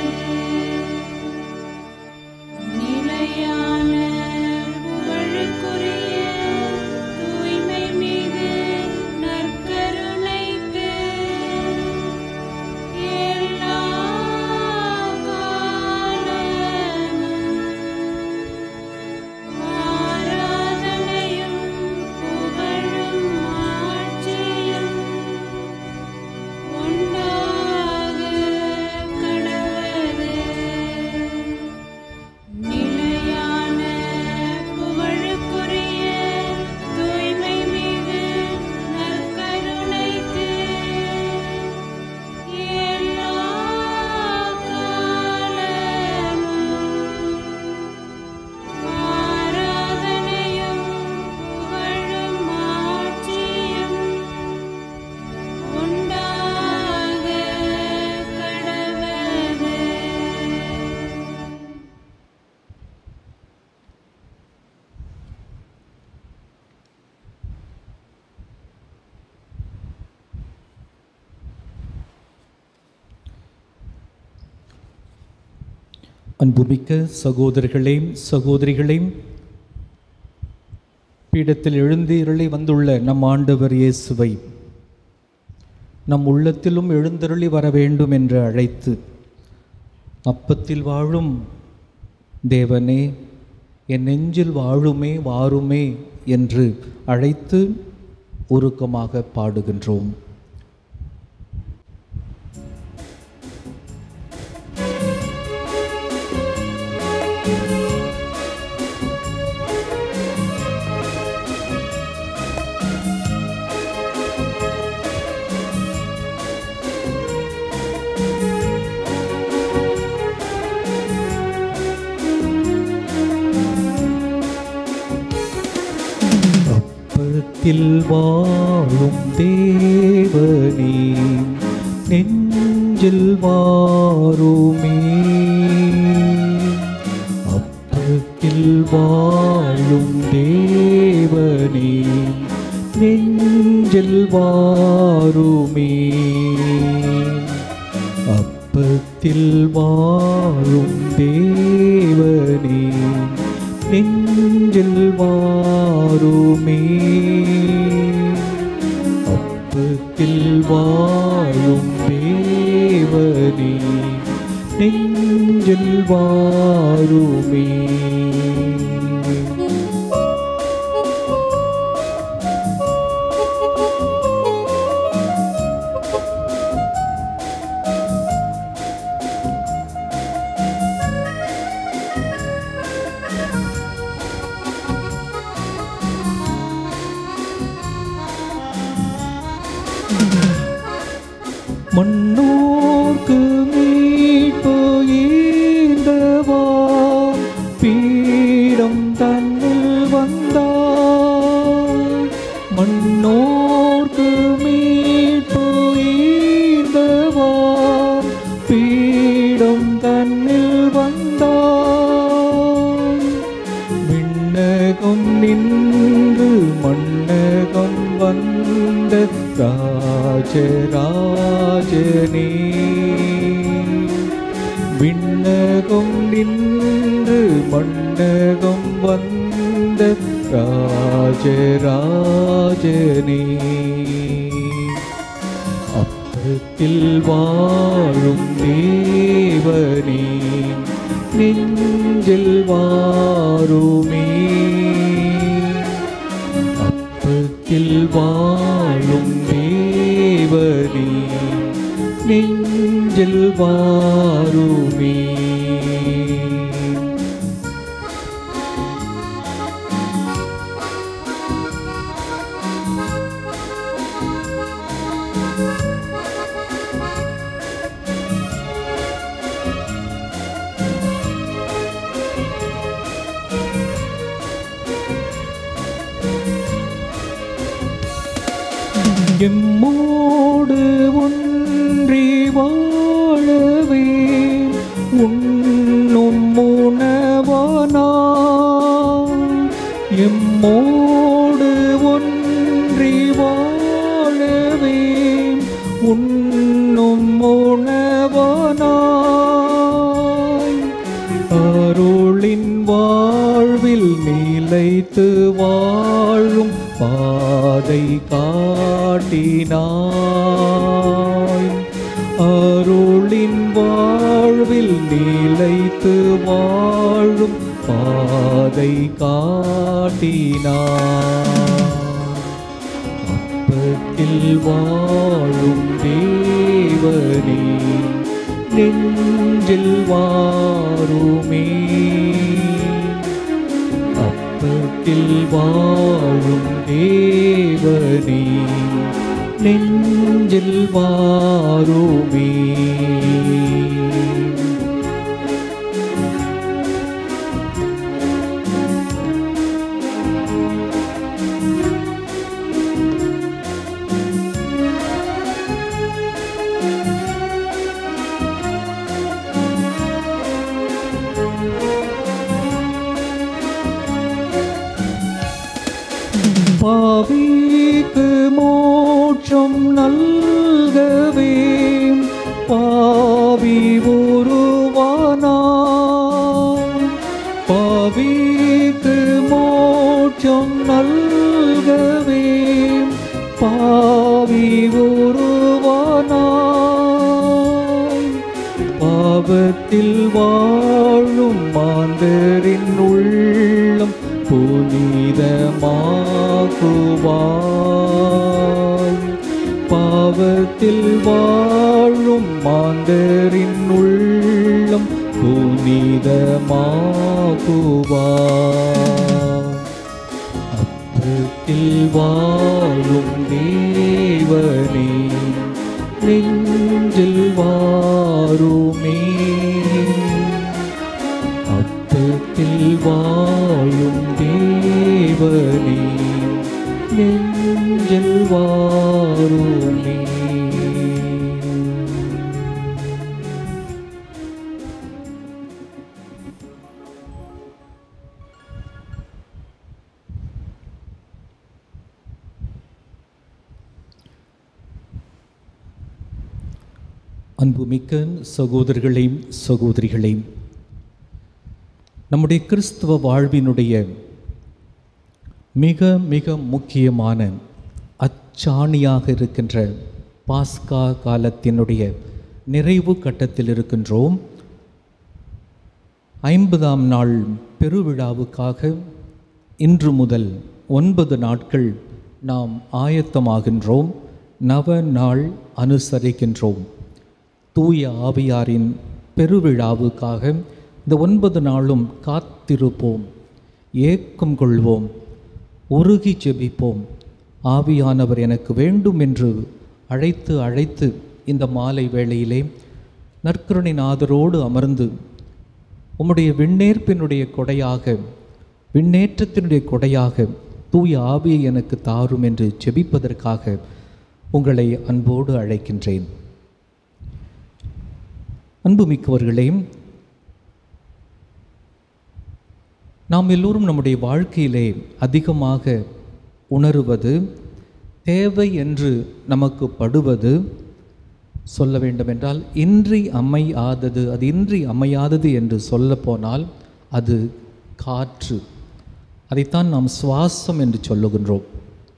S2: நிலையான புகழுக்குரிய தூய்மை மிகு நற்கருணைக்கு எல்லா காலமும் ஆராதனையும் புகழும் மாட்சியும் உண்டாக கடவது நிலையான புகழுக்குரிய தூய்மை மிகு நற்கருணைக்கு எல்லா காலமும் ஆராதனையும் புகழும் மாட்சியும் உண்டாக கடவது
S1: அன்புமிக்க சகோதரர்களே சகோதரிகளே பீடத்தில் எழுந்தருளி வந்துள்ள நம் ஆண்டவர் இயேசுவை நம் உள்ளத்திலும் எழுந்தருளி வர வேண்டும் என்று அழைத்து அப்பத்தில் வாழும் தேவனே என் நெஞ்சில் வாழுமே வாருமே என்று அழைத்து உருக்கமாக பாடுகின்றோம் அப்பத்தில் வாழும் தேவனே நெஞ்சில் வாருமே அப்பத்தில் வாழும் தேவனே நெஞ்சில் வாருமே அப்பத்தில் வாழும் தேவனே நெஞ்சில் வாருமே அப்பத்தில் வாழும் தேவனே நெஞ்சில் வாருமே மண்ணோர்க்கு மீட்பு ஈந்தவா பீடம் தன்னில் வந்தாய் மண்ணோர்க்கு மீட்பு ஈந்தவா பீடம் தன்னில் வந்தாய் விண்ணகம் நின்று மண்ணகம் வந்த ராஜராஜனே விண்ணகம் நின்று மண்ணகம் வந்த ராஜராஜனே அப்பத்தில் வாழும் தேவனே நெஞ்சில் வாருமே அப்பத்தில் வாழும் தேவனே நெஞ்சில் வாருமே எம்மோடு ஒன்றி வாழவே உண்ணும் உணவானா எம்மோடு ஒன்றி வாழவே உண்ணும் உணவானாய் அருளின் வாழ்வில் நிலைத்து வாழும் பாதை காட்டினாய் அருளின் வாழ்வில் நிலைத்து வாழும் பாதை காட்டினாய் அப்பத்தில் வாழும் தேவனே நெஞ்சில் வாருமே அப்பத்தில் வாழும் தேவனே நெஞ்சில் வாருமே பாவிக்கு மோட்சம் நல்கவே பாவி உருவானா பாவிக்கு மோட்சம் நல்கவே பாவி உருவானாய் பாவத்தில் வாழும் மாந்தரின் உள்ளம் புனிதமாக்குவாய் பாவத்தில் வாழும் மாந்தரின் உள்ளம் புனிதமாக்குவாய் அப்பத்தில் வாழும் தேவனே நெஞ்சில் வாருமே அப்பத்தில் வாழும் தேவனே நெஞ்சில் வாருமே அன்புமிக்க சகோதரர்களே சகோதரிகளே நம்முடைய கிறிஸ்துவ வாழ்வினுடைய மிக மிக முக்கியமான அச்சாணியாக இருக்கின்ற பாஸ்கா காலத்தினுடைய நிறைவு கட்டத்தில் இருக்கின்றோம் ஐம்பதாம் நாள் பெருவிழாவுக்காக இன்று முதல் ஒன்பது நாட்கள் நாம் ஆயத்தமாகின்றோம் நவ நாள் அனுசரிக்கின்றோம் தூய ஆவியாரின் பெருவிழாவுக்காக இந்த ஒன்பது நாளும் காத்திருப்போம் ஏக்கம் கொள்வோம் உருகி ஜெபிப்போம் ஆவியானவர் எனக்கு வேண்டும் என்று அழைத்து அழைத்து இந்த மாலை வேளையிலே நற்கருணின் ஆதரோடு அமர்ந்து உம்முடைய விண்ணேற்பினுடைய கொடையாக விண்ணேற்றத்தினுடைய கொடையாக தூய ஆவியை எனக்கு தாரும் என்று ஜெபிப்பதற்காக உங்களை அன்போடு அழைக்கின்றேன் அன்புமிக்கவர்களே நாம் எல்லோரும் நம்முடைய வாழ்க்கையிலே அதிகமாக உணருவது தேவை என்று நமக்கு படுவது சொல்ல வேண்டுமென்றால் இன்றி அமையாதது அது இன்றி அமையாதது என்று சொல்லப்போனால் அது காற்று அதைத்தான் நாம் சுவாசம் என்று சொல்லுகின்றோம்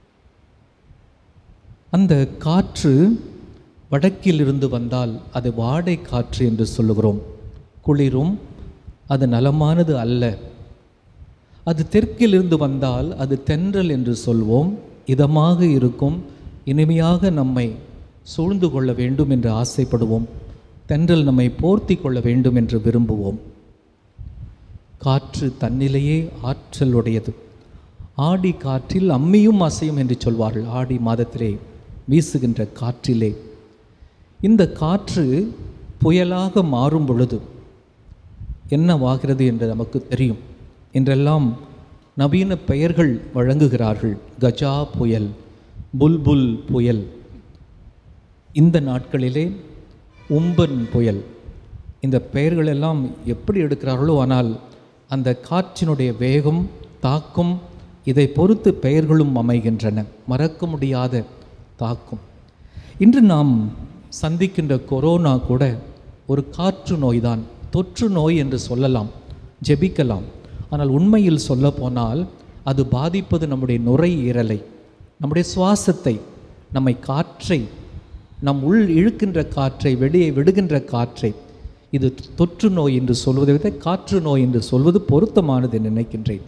S1: அந்த காற்று வடக்கிலிருந்து வந்தால் அது வாடை காற்று என்று சொல்லுகிறோம் குளிரும் அது நலமானது அல்ல அது தெற்கிலிருந்து வந்தால் அது தென்றல் என்று சொல்வோம் இதமாக இருக்கும் இனிமையாக நம்மை சூழ்ந்து கொள்ள வேண்டும் என்று ஆசைப்படுவோம் தென்றல் நம்மை போர்த்தி கொள்ள வேண்டும் என்று விரும்புவோம் காற்று தன்னிலேயே ஆற்றல் உடையது ஆடி காற்றில் அம்மியும் அசையும் என்று சொல்வார்கள் ஆடி மாதத்திலே வீசுகின்ற காற்றிலே இந்த காற்று புயலாக மாறும் பொழுது என்னவாகிறது என்று நமக்கு தெரியும் என்றெல்லாம் நவீன பெயர்கள் வழங்குகிறார்கள் கஜா புயல் புல்புல் புயல் இந்த நாட்களிலே உம்பன் புயல் இந்த பெயர்கள் எல்லாம் எப்படி எடுக்கிறார்களோ ஆனால் அந்த காற்றினுடைய வேகம் தாக்கம் இதை பொறுத்து பெயர்களும் அமைகின்றன மறக்க முடியாத தாக்கம் இன்று நாம் சந்திக்கின்ற கொரோனா கூட ஒரு காற்று நோய்தான் தொற்று நோய் என்று சொல்லலாம் ஜெபிக்கலாம் ஆனால் உண்மையில் சொல்லப்போனால் அது பாதிப்பது நம்முடைய நுரையீரலை நம்முடைய சுவாசத்தை நம்மை காற்றை நம் உள் இழுக்கின்ற காற்றை வெளியே விடுகின்ற காற்றை இது தொற்று நோய் என்று சொல்வதை விட காற்று நோய் என்று சொல்வது பொருத்தமானது என்று நினைக்கின்றேன்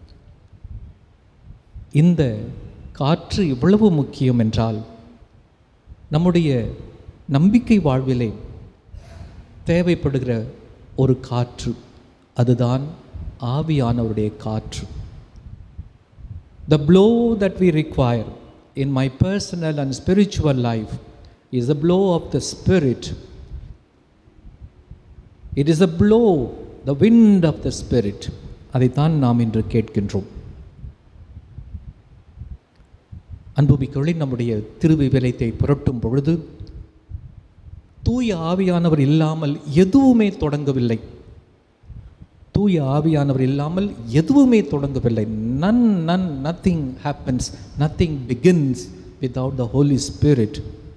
S1: இந்த காற்று இவ்வளவு முக்கியம் என்றால் நம்முடைய நம்பிக்கை வாழ்விலே தேவைப்படுகிற ஒரு காற்று அதுதான் ஆவியானவருடைய காற்று The blow that we require in my personal and spiritual life is the blow of the Spirit. It is a blow, the wind of the Spirit. அதைத்தான் நாம் இன்று கேட்கின்றோம் அன்புமிக்கொழி நம்முடைய திருவிவிலைத்தை புரட்டும் பொழுது தூய ஆவியானவர் இல்லாமல் எதுவுமே தொடங்கவில்லை தூய ஆவியானவர் இல்லாமல் எதுவுமே தொடங்கவில்லை none none nothing happens nothing begins without the holy spirit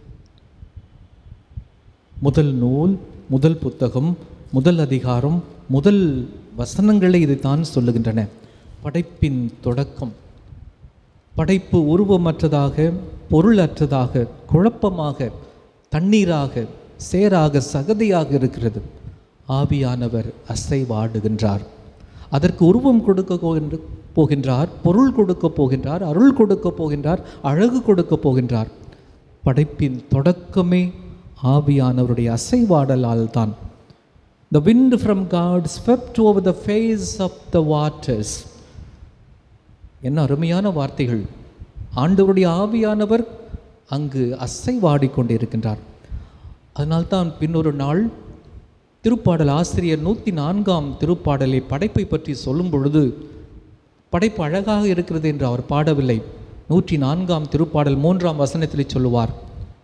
S1: முதல் நூல் முதல் புத்தகம் முதல் அதிகாரம் முதல் வசனங்களை இதைத்தான் சொல்லுகின்றன படைப்பின் தொடக்கம் படைப்பு உருவமற்றதாக பொருளற்றதாக குழப்பமாக தண்ணீராக சேராக சகதியாக இருக்கிறது ஆவியானவர் அசைவாடுகின்றார் அதற்கு உருவம் கொடுக்க போகின்ற போகின்றார் பொருள் கொடுக்க போகின்றார் அருள் கொடுக்க போகின்றார் அழகு கொடுக்க போகின்றார் படைப்பின் தொடக்கமே ஆவியானவருடைய அசைவாடலால் தான் The wind from God swept over the face of the waters. என்ன அருமையான வார்த்தைகள் ஆண்டவருடைய ஆவியானவர் அங்கு அசைவாடி கொண்டிருக்கின்றார் அதனால்தான் பின்னொரு நாள் திருப்பாடல் ஆசிரியர் நூற்றி நான்காம் திருப்பாடலை படைப்பை பற்றி சொல்லும் பொழுது படைப்பு அழகாக இருக்கிறது என்று அவர் பாடவில்லை நூற்றி நான்காம் திருப்பாடல் மூன்றாம் வசனத்தில் சொல்லுவார்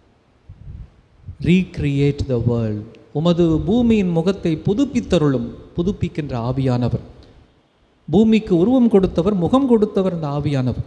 S1: ரீக்ரியேட் த வேர்ல்ட் உமது பூமியின் முகத்தை புதுப்பித்தருளும் புதுப்பிக்கின்ற ஆவியானவர் பூமிக்கு உருவம் கொடுத்தவர் முகம் கொடுத்தவர் இந்த ஆவியானவர்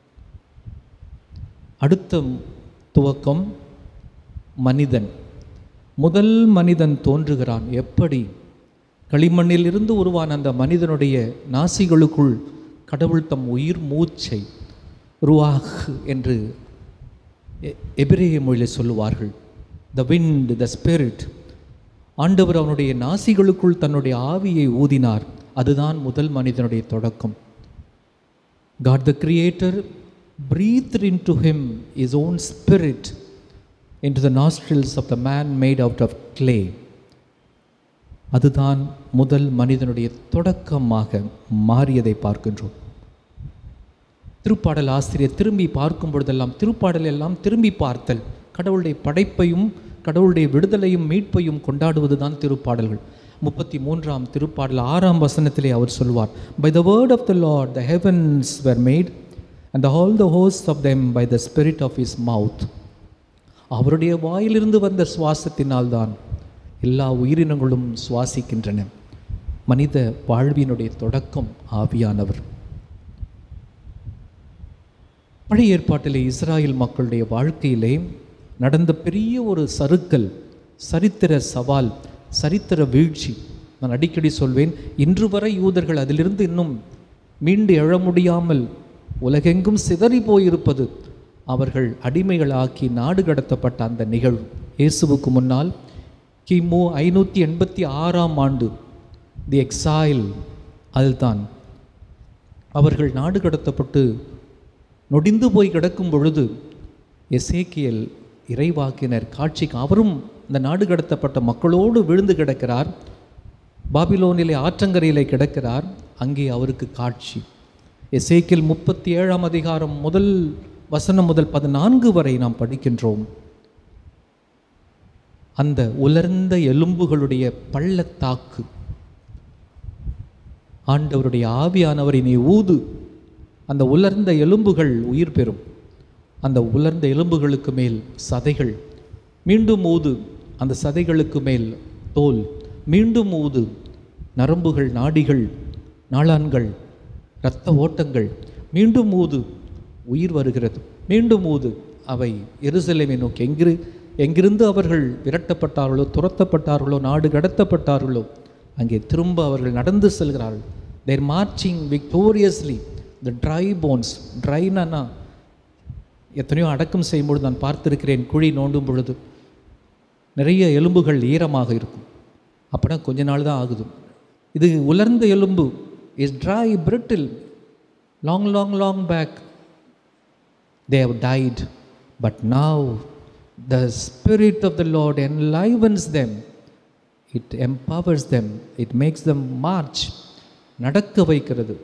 S1: அடுத்த துவக்கம் மனிதன் முதல் மனிதன் தோன்றுகிறான் எப்படி களிமண்ணில் இருந்து உருவான அந்த மனிதனுடைய நாசிகளுக்குள் கடவுள் தம் உயிர் மூச்சை ருவாஹ் என்று எ- எபிரேய மொழியில் சொல்லுவார்கள் த wind த ஸ்பிரிட் ஆண்டவர் அவனுடைய நாசிகளுக்குள் தன்னுடைய ஆவியை ஊதினார் அதுதான் முதல் மனிதனுடைய தொடக்கம் God the Creator breathed into him his own spirit into the nostrils of the man made out of clay. அதுதான் முதல் மனிதனுடைய தொடக்கமாக மாறியதை பார்க்கின்றோம் திருப்பாடல் ஆசிரியர் திரும்பி பார்க்கும் பொழுதெல்லாம் திருப்பாடல் எல்லாம் திரும்பி பார்த்தல் கடவுளுடைய படைப்பையும் கடவுளுடைய விடுதலையும் மீட்பையும் கொண்டாடுவது தான் திருப்பாடல்கள் முப்பத்தி மூன்றாம் திருப்பாடல் ஆறாம் வசனத்திலே அவர் சொல்வார் by the word of the Lord the heavens were made and all the hosts of them by the spirit of his mouth அவருடைய வாயிலிருந்து வந்த சுவாசத்தினால்தான் எல்லா உயிரினங்களும் சுவாசிக்கின்றன மனித வாழ்வினுடைய தொடக்கம் ஆவியானவர் பழைய ஏற்பாட்டிலே இஸ்ராயேல் மக்களுடைய வாழ்க்கையிலே நடந்த பெரிய ஒரு சறுக்கல் சரித்திர சவால் சரித்திர வீழ்ச்சி நான் அடிக்கடி சொல்வேன் இன்று வரை யூதர்கள் அதிலிருந்து இன்னும் மீண்டு எழ முடியாமல் உலகெங்கும் சிதறி போயிருப்பது அவர்கள் அடிமைகளாக்கி நாடு கடத்தப்பட்ட அந்த நிகழ்வு இயேசுவுக்கு முன்னால் கிமு ஐநூற்றி எண்பத்தி ஆறாம் ஆண்டு தி எக்ஸாயில் அதுதான் அவர்கள் நாடு கடத்தப்பட்டு நொடிந்து போய் கிடக்கும் பொழுது எசேக்கியல் இறைவாக்கினர் காட்சிக்கு அவரும் இந்த நாடு கடத்தப்பட்ட மக்களோடு விழுந்து கிடக்கிறார் பாபிலோனிலே ஆற்றங்கரையிலே கிடக்கிறார் அங்கே அவருக்கு காட்சி எசேக்கியல் முப்பத்தி ஏழாம் அதிகாரம் முதல் வசனம் முதல் பதினான்கு வரை நாம் படிக்கின்றோம் அந்த உலர்ந்த எலும்புகளுடைய பள்ளத்தாக்கு ஆண்டவருடைய ஆவியானவர் இனி ஊது அந்த உலர்ந்த எலும்புகள் உயிர் பெறும் அந்த உலர்ந்த எலும்புகளுக்கு மேல் சதைகள் மீண்டும் ஊது அந்த சதைகளுக்கு மேல் தோல் மீண்டும் ஊது நரம்புகள் நாடிகள் நாளான்கள் இரத்த ஓட்டங்கள் மீண்டும் ஊது உயிர் வருகிறது மீண்டும் ஊது அவை எருசலேமை நோக்கி எங்கிரு எங்கிருந்து அவர்கள் விரட்டப்பட்டார்களோ துரத்தப்பட்டார்களோ நாடு கடத்தப்பட்டார்களோ அங்கே திரும்ப அவர்கள் நடந்து செல்கிறார்கள் there marching victoriously the dry bones ட்ரைனா எத்தனையோ அடக்கம் செய்யும்பொழுது நான் பார்த்திருக்கிறேன் குழி நோண்டும் பொழுது நிறைய எலும்புகள் ஈரமாக இருக்கும் அப்படின்னா கொஞ்ச நாள் தான் ஆகுது இது உலர்ந்த எலும்பு is dry brittle long long long back they have died but now the spirit of the lord enlivens them it empowers them it makes them march நடக்க வைக்கிறது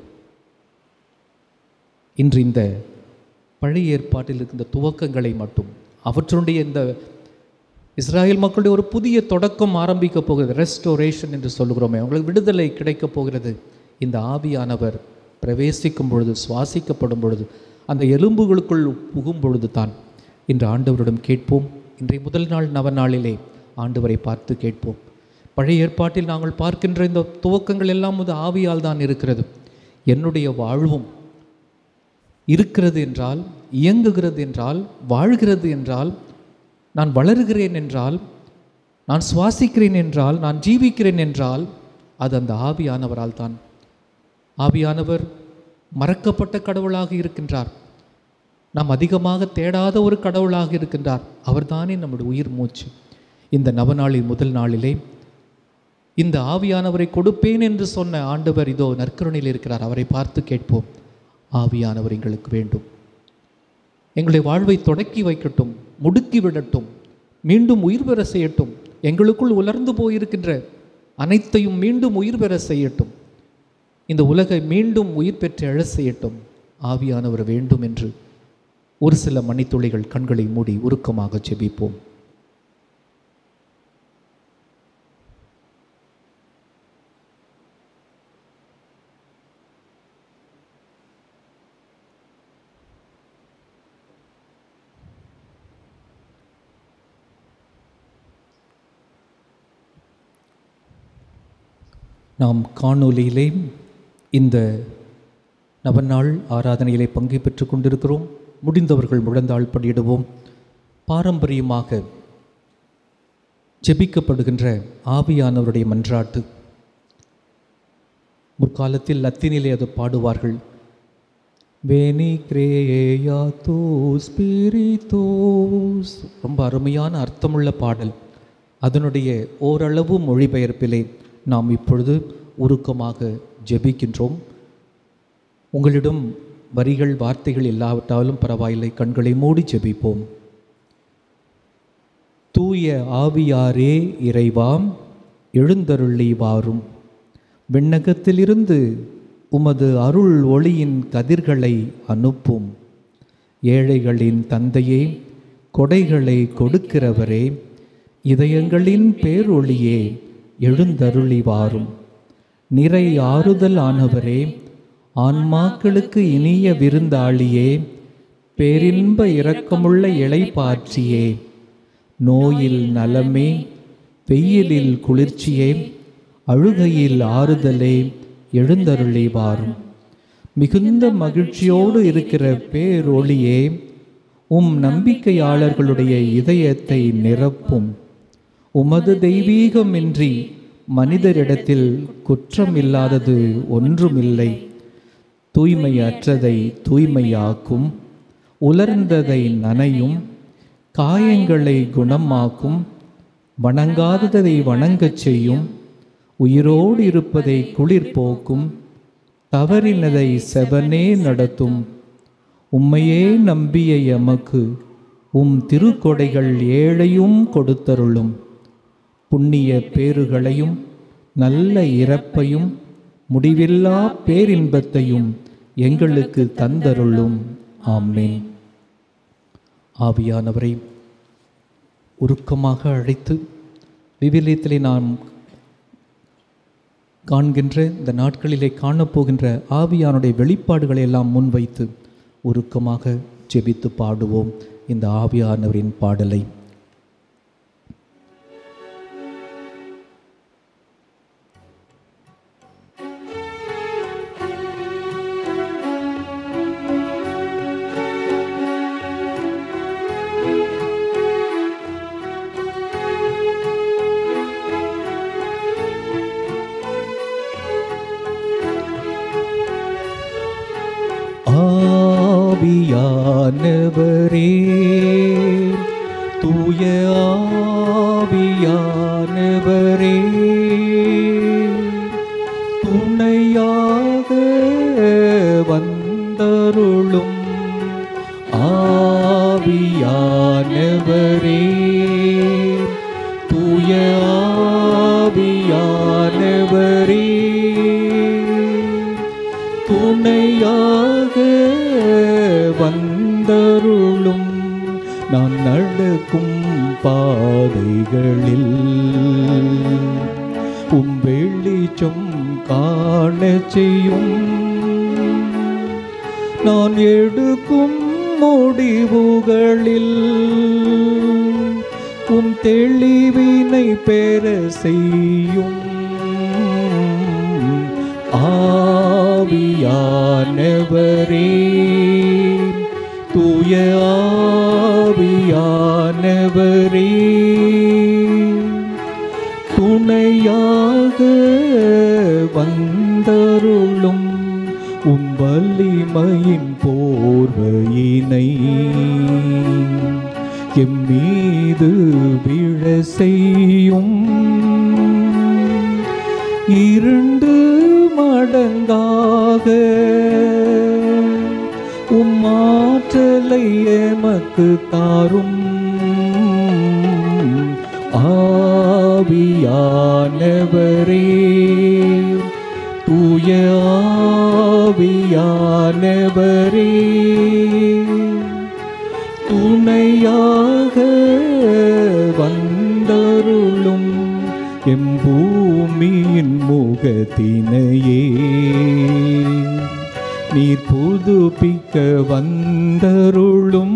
S1: இன்று இந்த பழைய ஏற்பாட்டில் இருக்கின்ற துவக்கங்களை மட்டும் அவற்றுடைய இந்த இஸ்ராயேல் மக்களுடைய ஒரு புதிய தொடக்கம் ஆரம்பிக்க போகிறது ரெஸ்டோரேஷன் என்று சொல்லுகிறோமே அவங்களுக்கு விடுதலை கிடைக்கப் போகிறது இந்த ஆவியானவர் பிரவேசிக்கும் பொழுது சுவாசிக்கப்படும் பொழுது அந்த எலும்புகளுக்குள் புகும் பொழுது தான் இன்று ஆண்டவரிடம் கேட்போம் இன்றைய முதல் நாள் நவநாளிலே ஆண்டவரை பார்த்து கேட்போம் பழைய ஏற்பாட்டில் நாங்கள் பார்க்கின்ற இந்த துவக்கங்கள் எல்லாம் வந்து ஆவியால் தான் இருக்கிறது என்னுடைய வாழ்வும் இருக்கிறது என்றால் இயங்குகிறது என்றால் வாழ்கிறது என்றால் நான் வளருகிறேன் என்றால் நான் சுவாசிக்கிறேன் என்றால் நான் ஜீவிக்கிறேன் என்றால் அது அந்த ஆவியானவரால் தான் ஆவியானவர் மறக்கப்பட்ட கடவுளாக இருக்கின்றார் நாம் அதிகமாக தேடாத ஒரு கடவுளாக இருக்கின்றார் அவர்தானே நம்முடைய உயிர் மூச்சு இந்த நவநாளின் முதல் நாளிலே இந்த ஆவியானவரை கொடுப்பேன் என்று சொன்ன ஆண்டவர் இதோ நற்கருணையில் இருக்கிறார் அவரை பார்த்து கேட்போம் ஆவியானவர் எங்களுக்கு வேண்டும் எங்களுடைய வாழ்வை தொடக்கி வைக்கட்டும் முடுக்கி விடட்டும் மீண்டும் உயிர் பெற செய்யட்டும் எங்களுக்குள் உலர்ந்து போயிருக்கின்ற அனைத்தையும் மீண்டும் உயிர் பெற செய்யட்டும் இந்த உலகை மீண்டும் உயிர் பெற்று எழச் செய்யட்டும் ஆவியானவர் வேண்டும் என்று ஒரு சில மணித்துளிகள் கண்களை மூடி உருக்கமாக ஜெபிப்போம் நாம் காணொலியிலே இந்த நவநாள் ஆராதனையிலே பங்கு பெற்று கொண்டிருக்கிறோம் முடிந்தவர்கள் முழந்தாள் படியிடுவோம் பாரம்பரியமாக ஜெபிக்கப்படுகின்ற ஆவியானவருடைய மன்றாட்டு முற்காலத்தில் லத்தீனிலே அது பாடுவார்கள் வேனி கிரேயா தோஸ் ஸ்பிரித்தோஸ் ரொம்ப அருமையான அர்த்தமுள்ள பாடல் அதனுடைய ஓரளவு மொழிபெயர்ப்பிலே நாம் இப்பொழுது உருக்கமாக ஜெபிக்கின்றோம் உங்களிடம் வரிகள் வார்த்தைகள் இல்லாவிட்டாலும் பரவாயில்லை கண்களை மூடி ஜெபிப்போம் தூய ஆவியாரே இறைவாம் எழுந்தருளி வாரும் விண்ணகத்திலிருந்து உமது அருள் ஒளியின் கதிர்களை அனுப்பும் ஏழைகளின் தந்தையே கொடைகளை கொடுக்கிறவரே இதயங்களின் பேரொளியே எழுந்தருளி வாரும் நிறை ஆறுதல் ஆனவரே ஆன்மாக்களுக்கு இனிய விருந்தாளியே பேரின்ப இரக்கமுள்ள இளைப்பாற்றியே நோயில் நலமே வெயிலில் குளிர்ச்சியே அழுகையில் ஆறுதலே எழுந்தருளி வாரும் மிகுந்த மகிழ்ச்சியோடு இருக்கிற பேரொளியே உம் நம்பிக்கையாளர்களுடைய இதயத்தை நிரப்பும் உமது தெய்வீகமின்றி மனிதரிடத்தில் குற்றம் இல்லாதது ஒன்றுமில்லை தூய்மையற்றதை தூய்மையாக்கும் உலர்ந்ததை நனையும் காயங்களை குணமாக்கும் வணங்காததை வணங்கச் செய்யும் உயிரோடு இருப்பதை குளிர் போக்கும் தவறினதை செவனே நடத்தும் உம்மையே நம்பிய எமக்கு உம் திருக்கொடைகள் ஏழையும் கொடுத்தருளும் புண்ணிய பேறுகளையும் நல்ல இறப்பையும் முடிவில்லா பேரின்பத்தையும் எங்களுக்கு தந்தருளும் ஆமேன் ஆவியானவரை உருக்கமாக அழைத்து விவிலியத்திலே நாம் காண்கின்ற இந்த நாட்களிலே காணப்போகின்ற ஆவியானுடைய வெளிப்பாடுகளை எல்லாம் முன்வைத்து உருக்கமாக ஜெபித்து பாடுவோம் இந்த ஆவியானவரின் பாடலை ஆவியானவரே தூய ஆவியானவரே துணையாக வந்தருளும் ஆவியானவரே தூய ஆவியானவரே துணையாக வந்தருளும் நான் நடக்கும் பாதைகளில் உம் வெளிச்சம் காண செய்யும் நான் எடுக்கும் முடிவுகளில் உம் தெளிவினை பெற செய்யும் ஆவியானவரே தூய ஆவியானவரே துணையாக வந்தருளும் உம் வலிமையின் போர்வையினை எம்மீது விழ செய்யும் இரண்டு மடங்காக உம் ஆற்றலை எமக்கு தாரும் ஆவியானவரே தூய ஆவியானவரே துணையாக வந்தருளும் எம்பூமியின் முகத்தினையே நீர் புதுப்பிக்க வந்தருளும்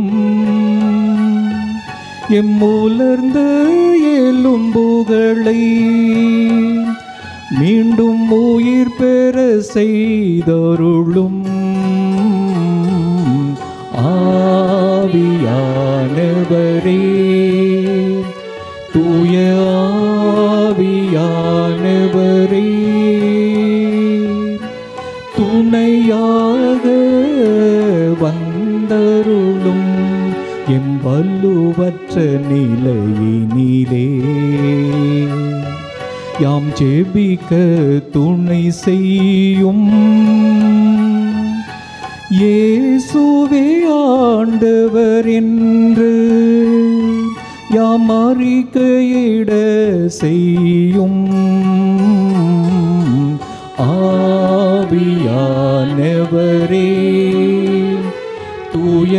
S1: எம்முலர்ந்த எலும்புகளை மீண்டும் உயிர் பெற செய்தருளும் ஆவியானவரே தூய ஆவியானவரே துணையாக வந்தருளும் எம் வல்லுவற்ற நிலையினிலே யாம் ஜெபிக்க துணை செய்யும் இயேசுவே ஆண்டவர் என்று யாம் அறிக்கையிட செய்யும் ஆவியானவரே தூய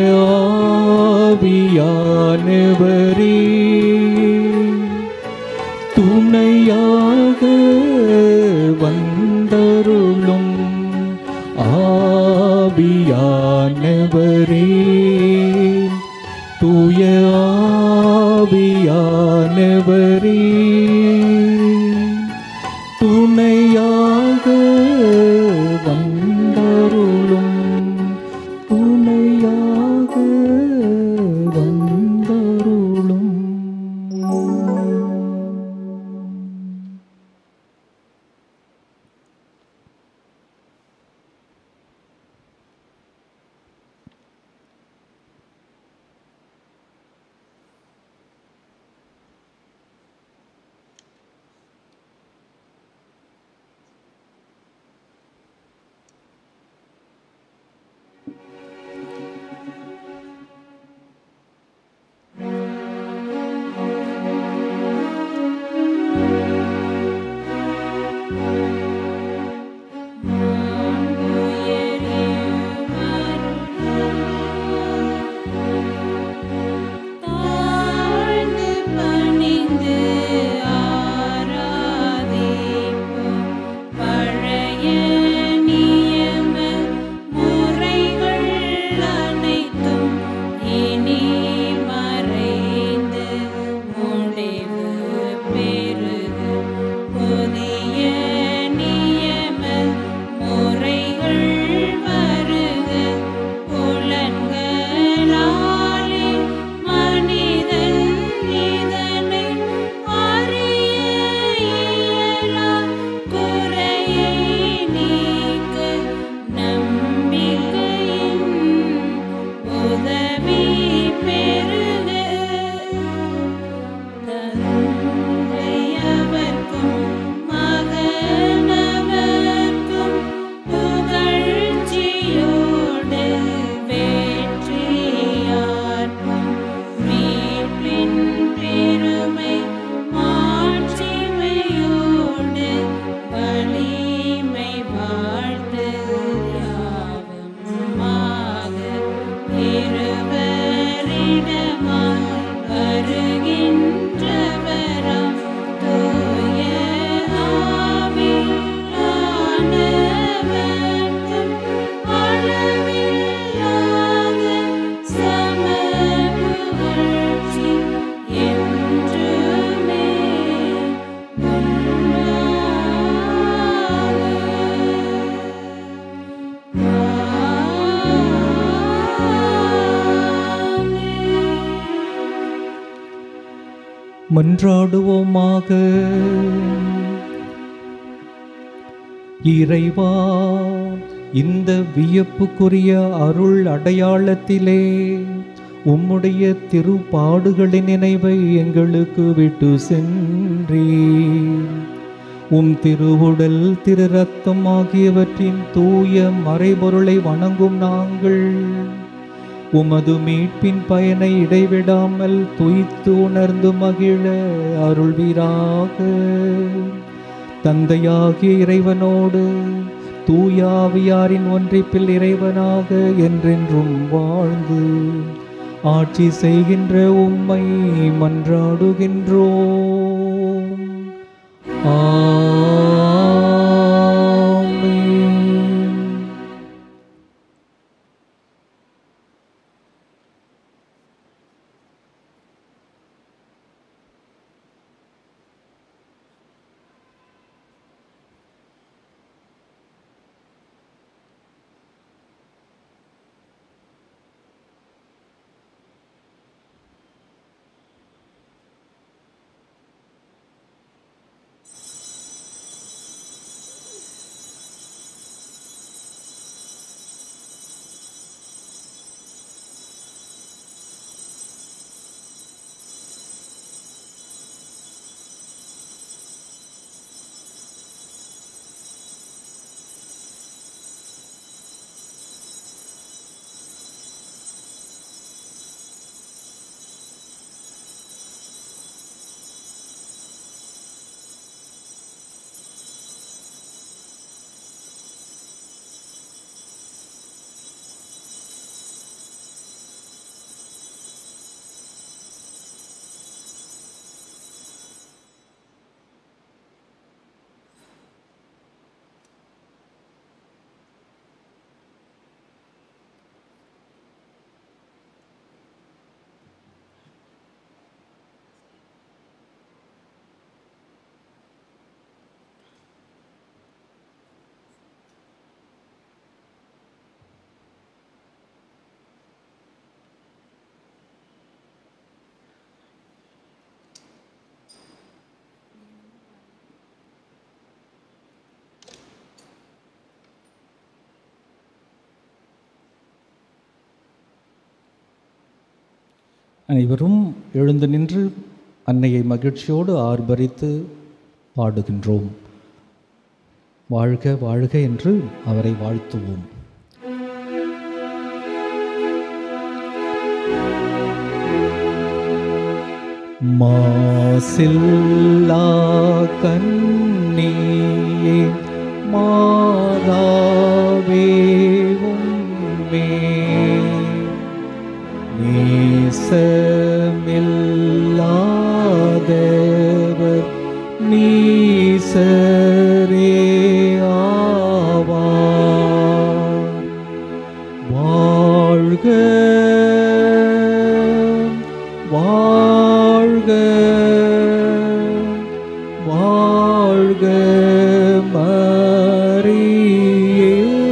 S1: ஆவியானவரே துணையாக வந்தருளும் ஆவியானவரே தூய ஆவியானவரே துணையாக வந்தருளும் துணையாக வந்தருளும்
S2: தாழ்ந்து பணிந்து ஆராதிப்போம் பழைய நியம முறைகள் அனைத்தும் இனி மறைந்து முடிவு பெறுக புதிய நியம முறைகள் வருக புலன்களாலே மனிதன் இதனை அறிய இயலா குறையை நீக்க நம்பிக்கையின் உதவி பெறுக தந்தையவர்க்கும் மகனவர்க்கும் புகழ்ச்சியோடு வெற்றியார்க்கும் மீட்பின் பெருமை மாட்சிமையோடு வலிமை வாழ்த்து யாவுமாக இருவரிடமாய் வருகின்றவராம் தூய ஆவியானவர்க்கும் அளவில்லாத சம புகழ்ச்சி என்றுமே உண்டாக.
S1: மன்றாடுவோமாக இறைவா இந்த வியப்புக்குரிய அருள் அடையாளத்திலே உம்முடைய திருப்பாடுகளின் நினைவை எங்களுக்கு விட்டு சென்றே உம் திருவுடல் திரு ரத்தம் ஆகியவற்றின் தூய மறைபொருளை வணங்கும் நாங்கள் உமது மீட்பின் பயனை இடைவிடாமல் துய்த்து உணர்ந்து மகிழ அருள்வீராக தந்தையாகிய இறைவனோடு தூயாவியாரின் ஒன்றிப்பில் இறைவனாக என்றென்றும் வாழ்ந்து ஆட்சி செய்கின்ற உம்மை மன்றாடுகின்றோம் ஆமென் அனைவரும் எழுந்து நின்று அன்னையை மகிழ்ச்சியோடு ஆர்ப்பரித்து பாடுகின்றோம் வாழ்க வாழ்க என்று அவரை வாழ்த்துவோம் மாசில்லா கண்ணியே மாதாவே உம்மே நேசமில்லாதவர் நீசரே ஆவார் வாழ்க வாழ்க வாழ்க மரியே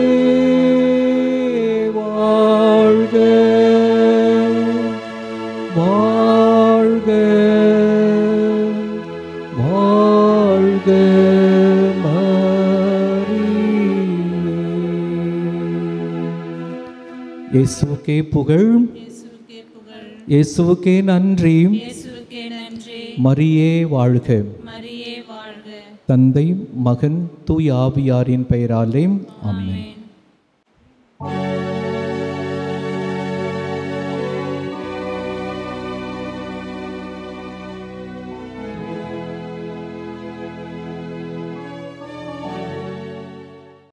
S1: வாழ்க வாழ்க வாழ்க மரியே இயேசுவுக்கே புகழ்
S2: இயேசுவுக்கே புகழ்
S1: இயேசுவுக்கே நன்றி
S2: இயேசுவுக்கே நன்றி
S1: மரியே வாழ்க
S2: மரியே வாழ்க
S1: தந்தை மகன் தூய் ஆவியாரின் பெயராலே ஆமென்
S2: ஆமென்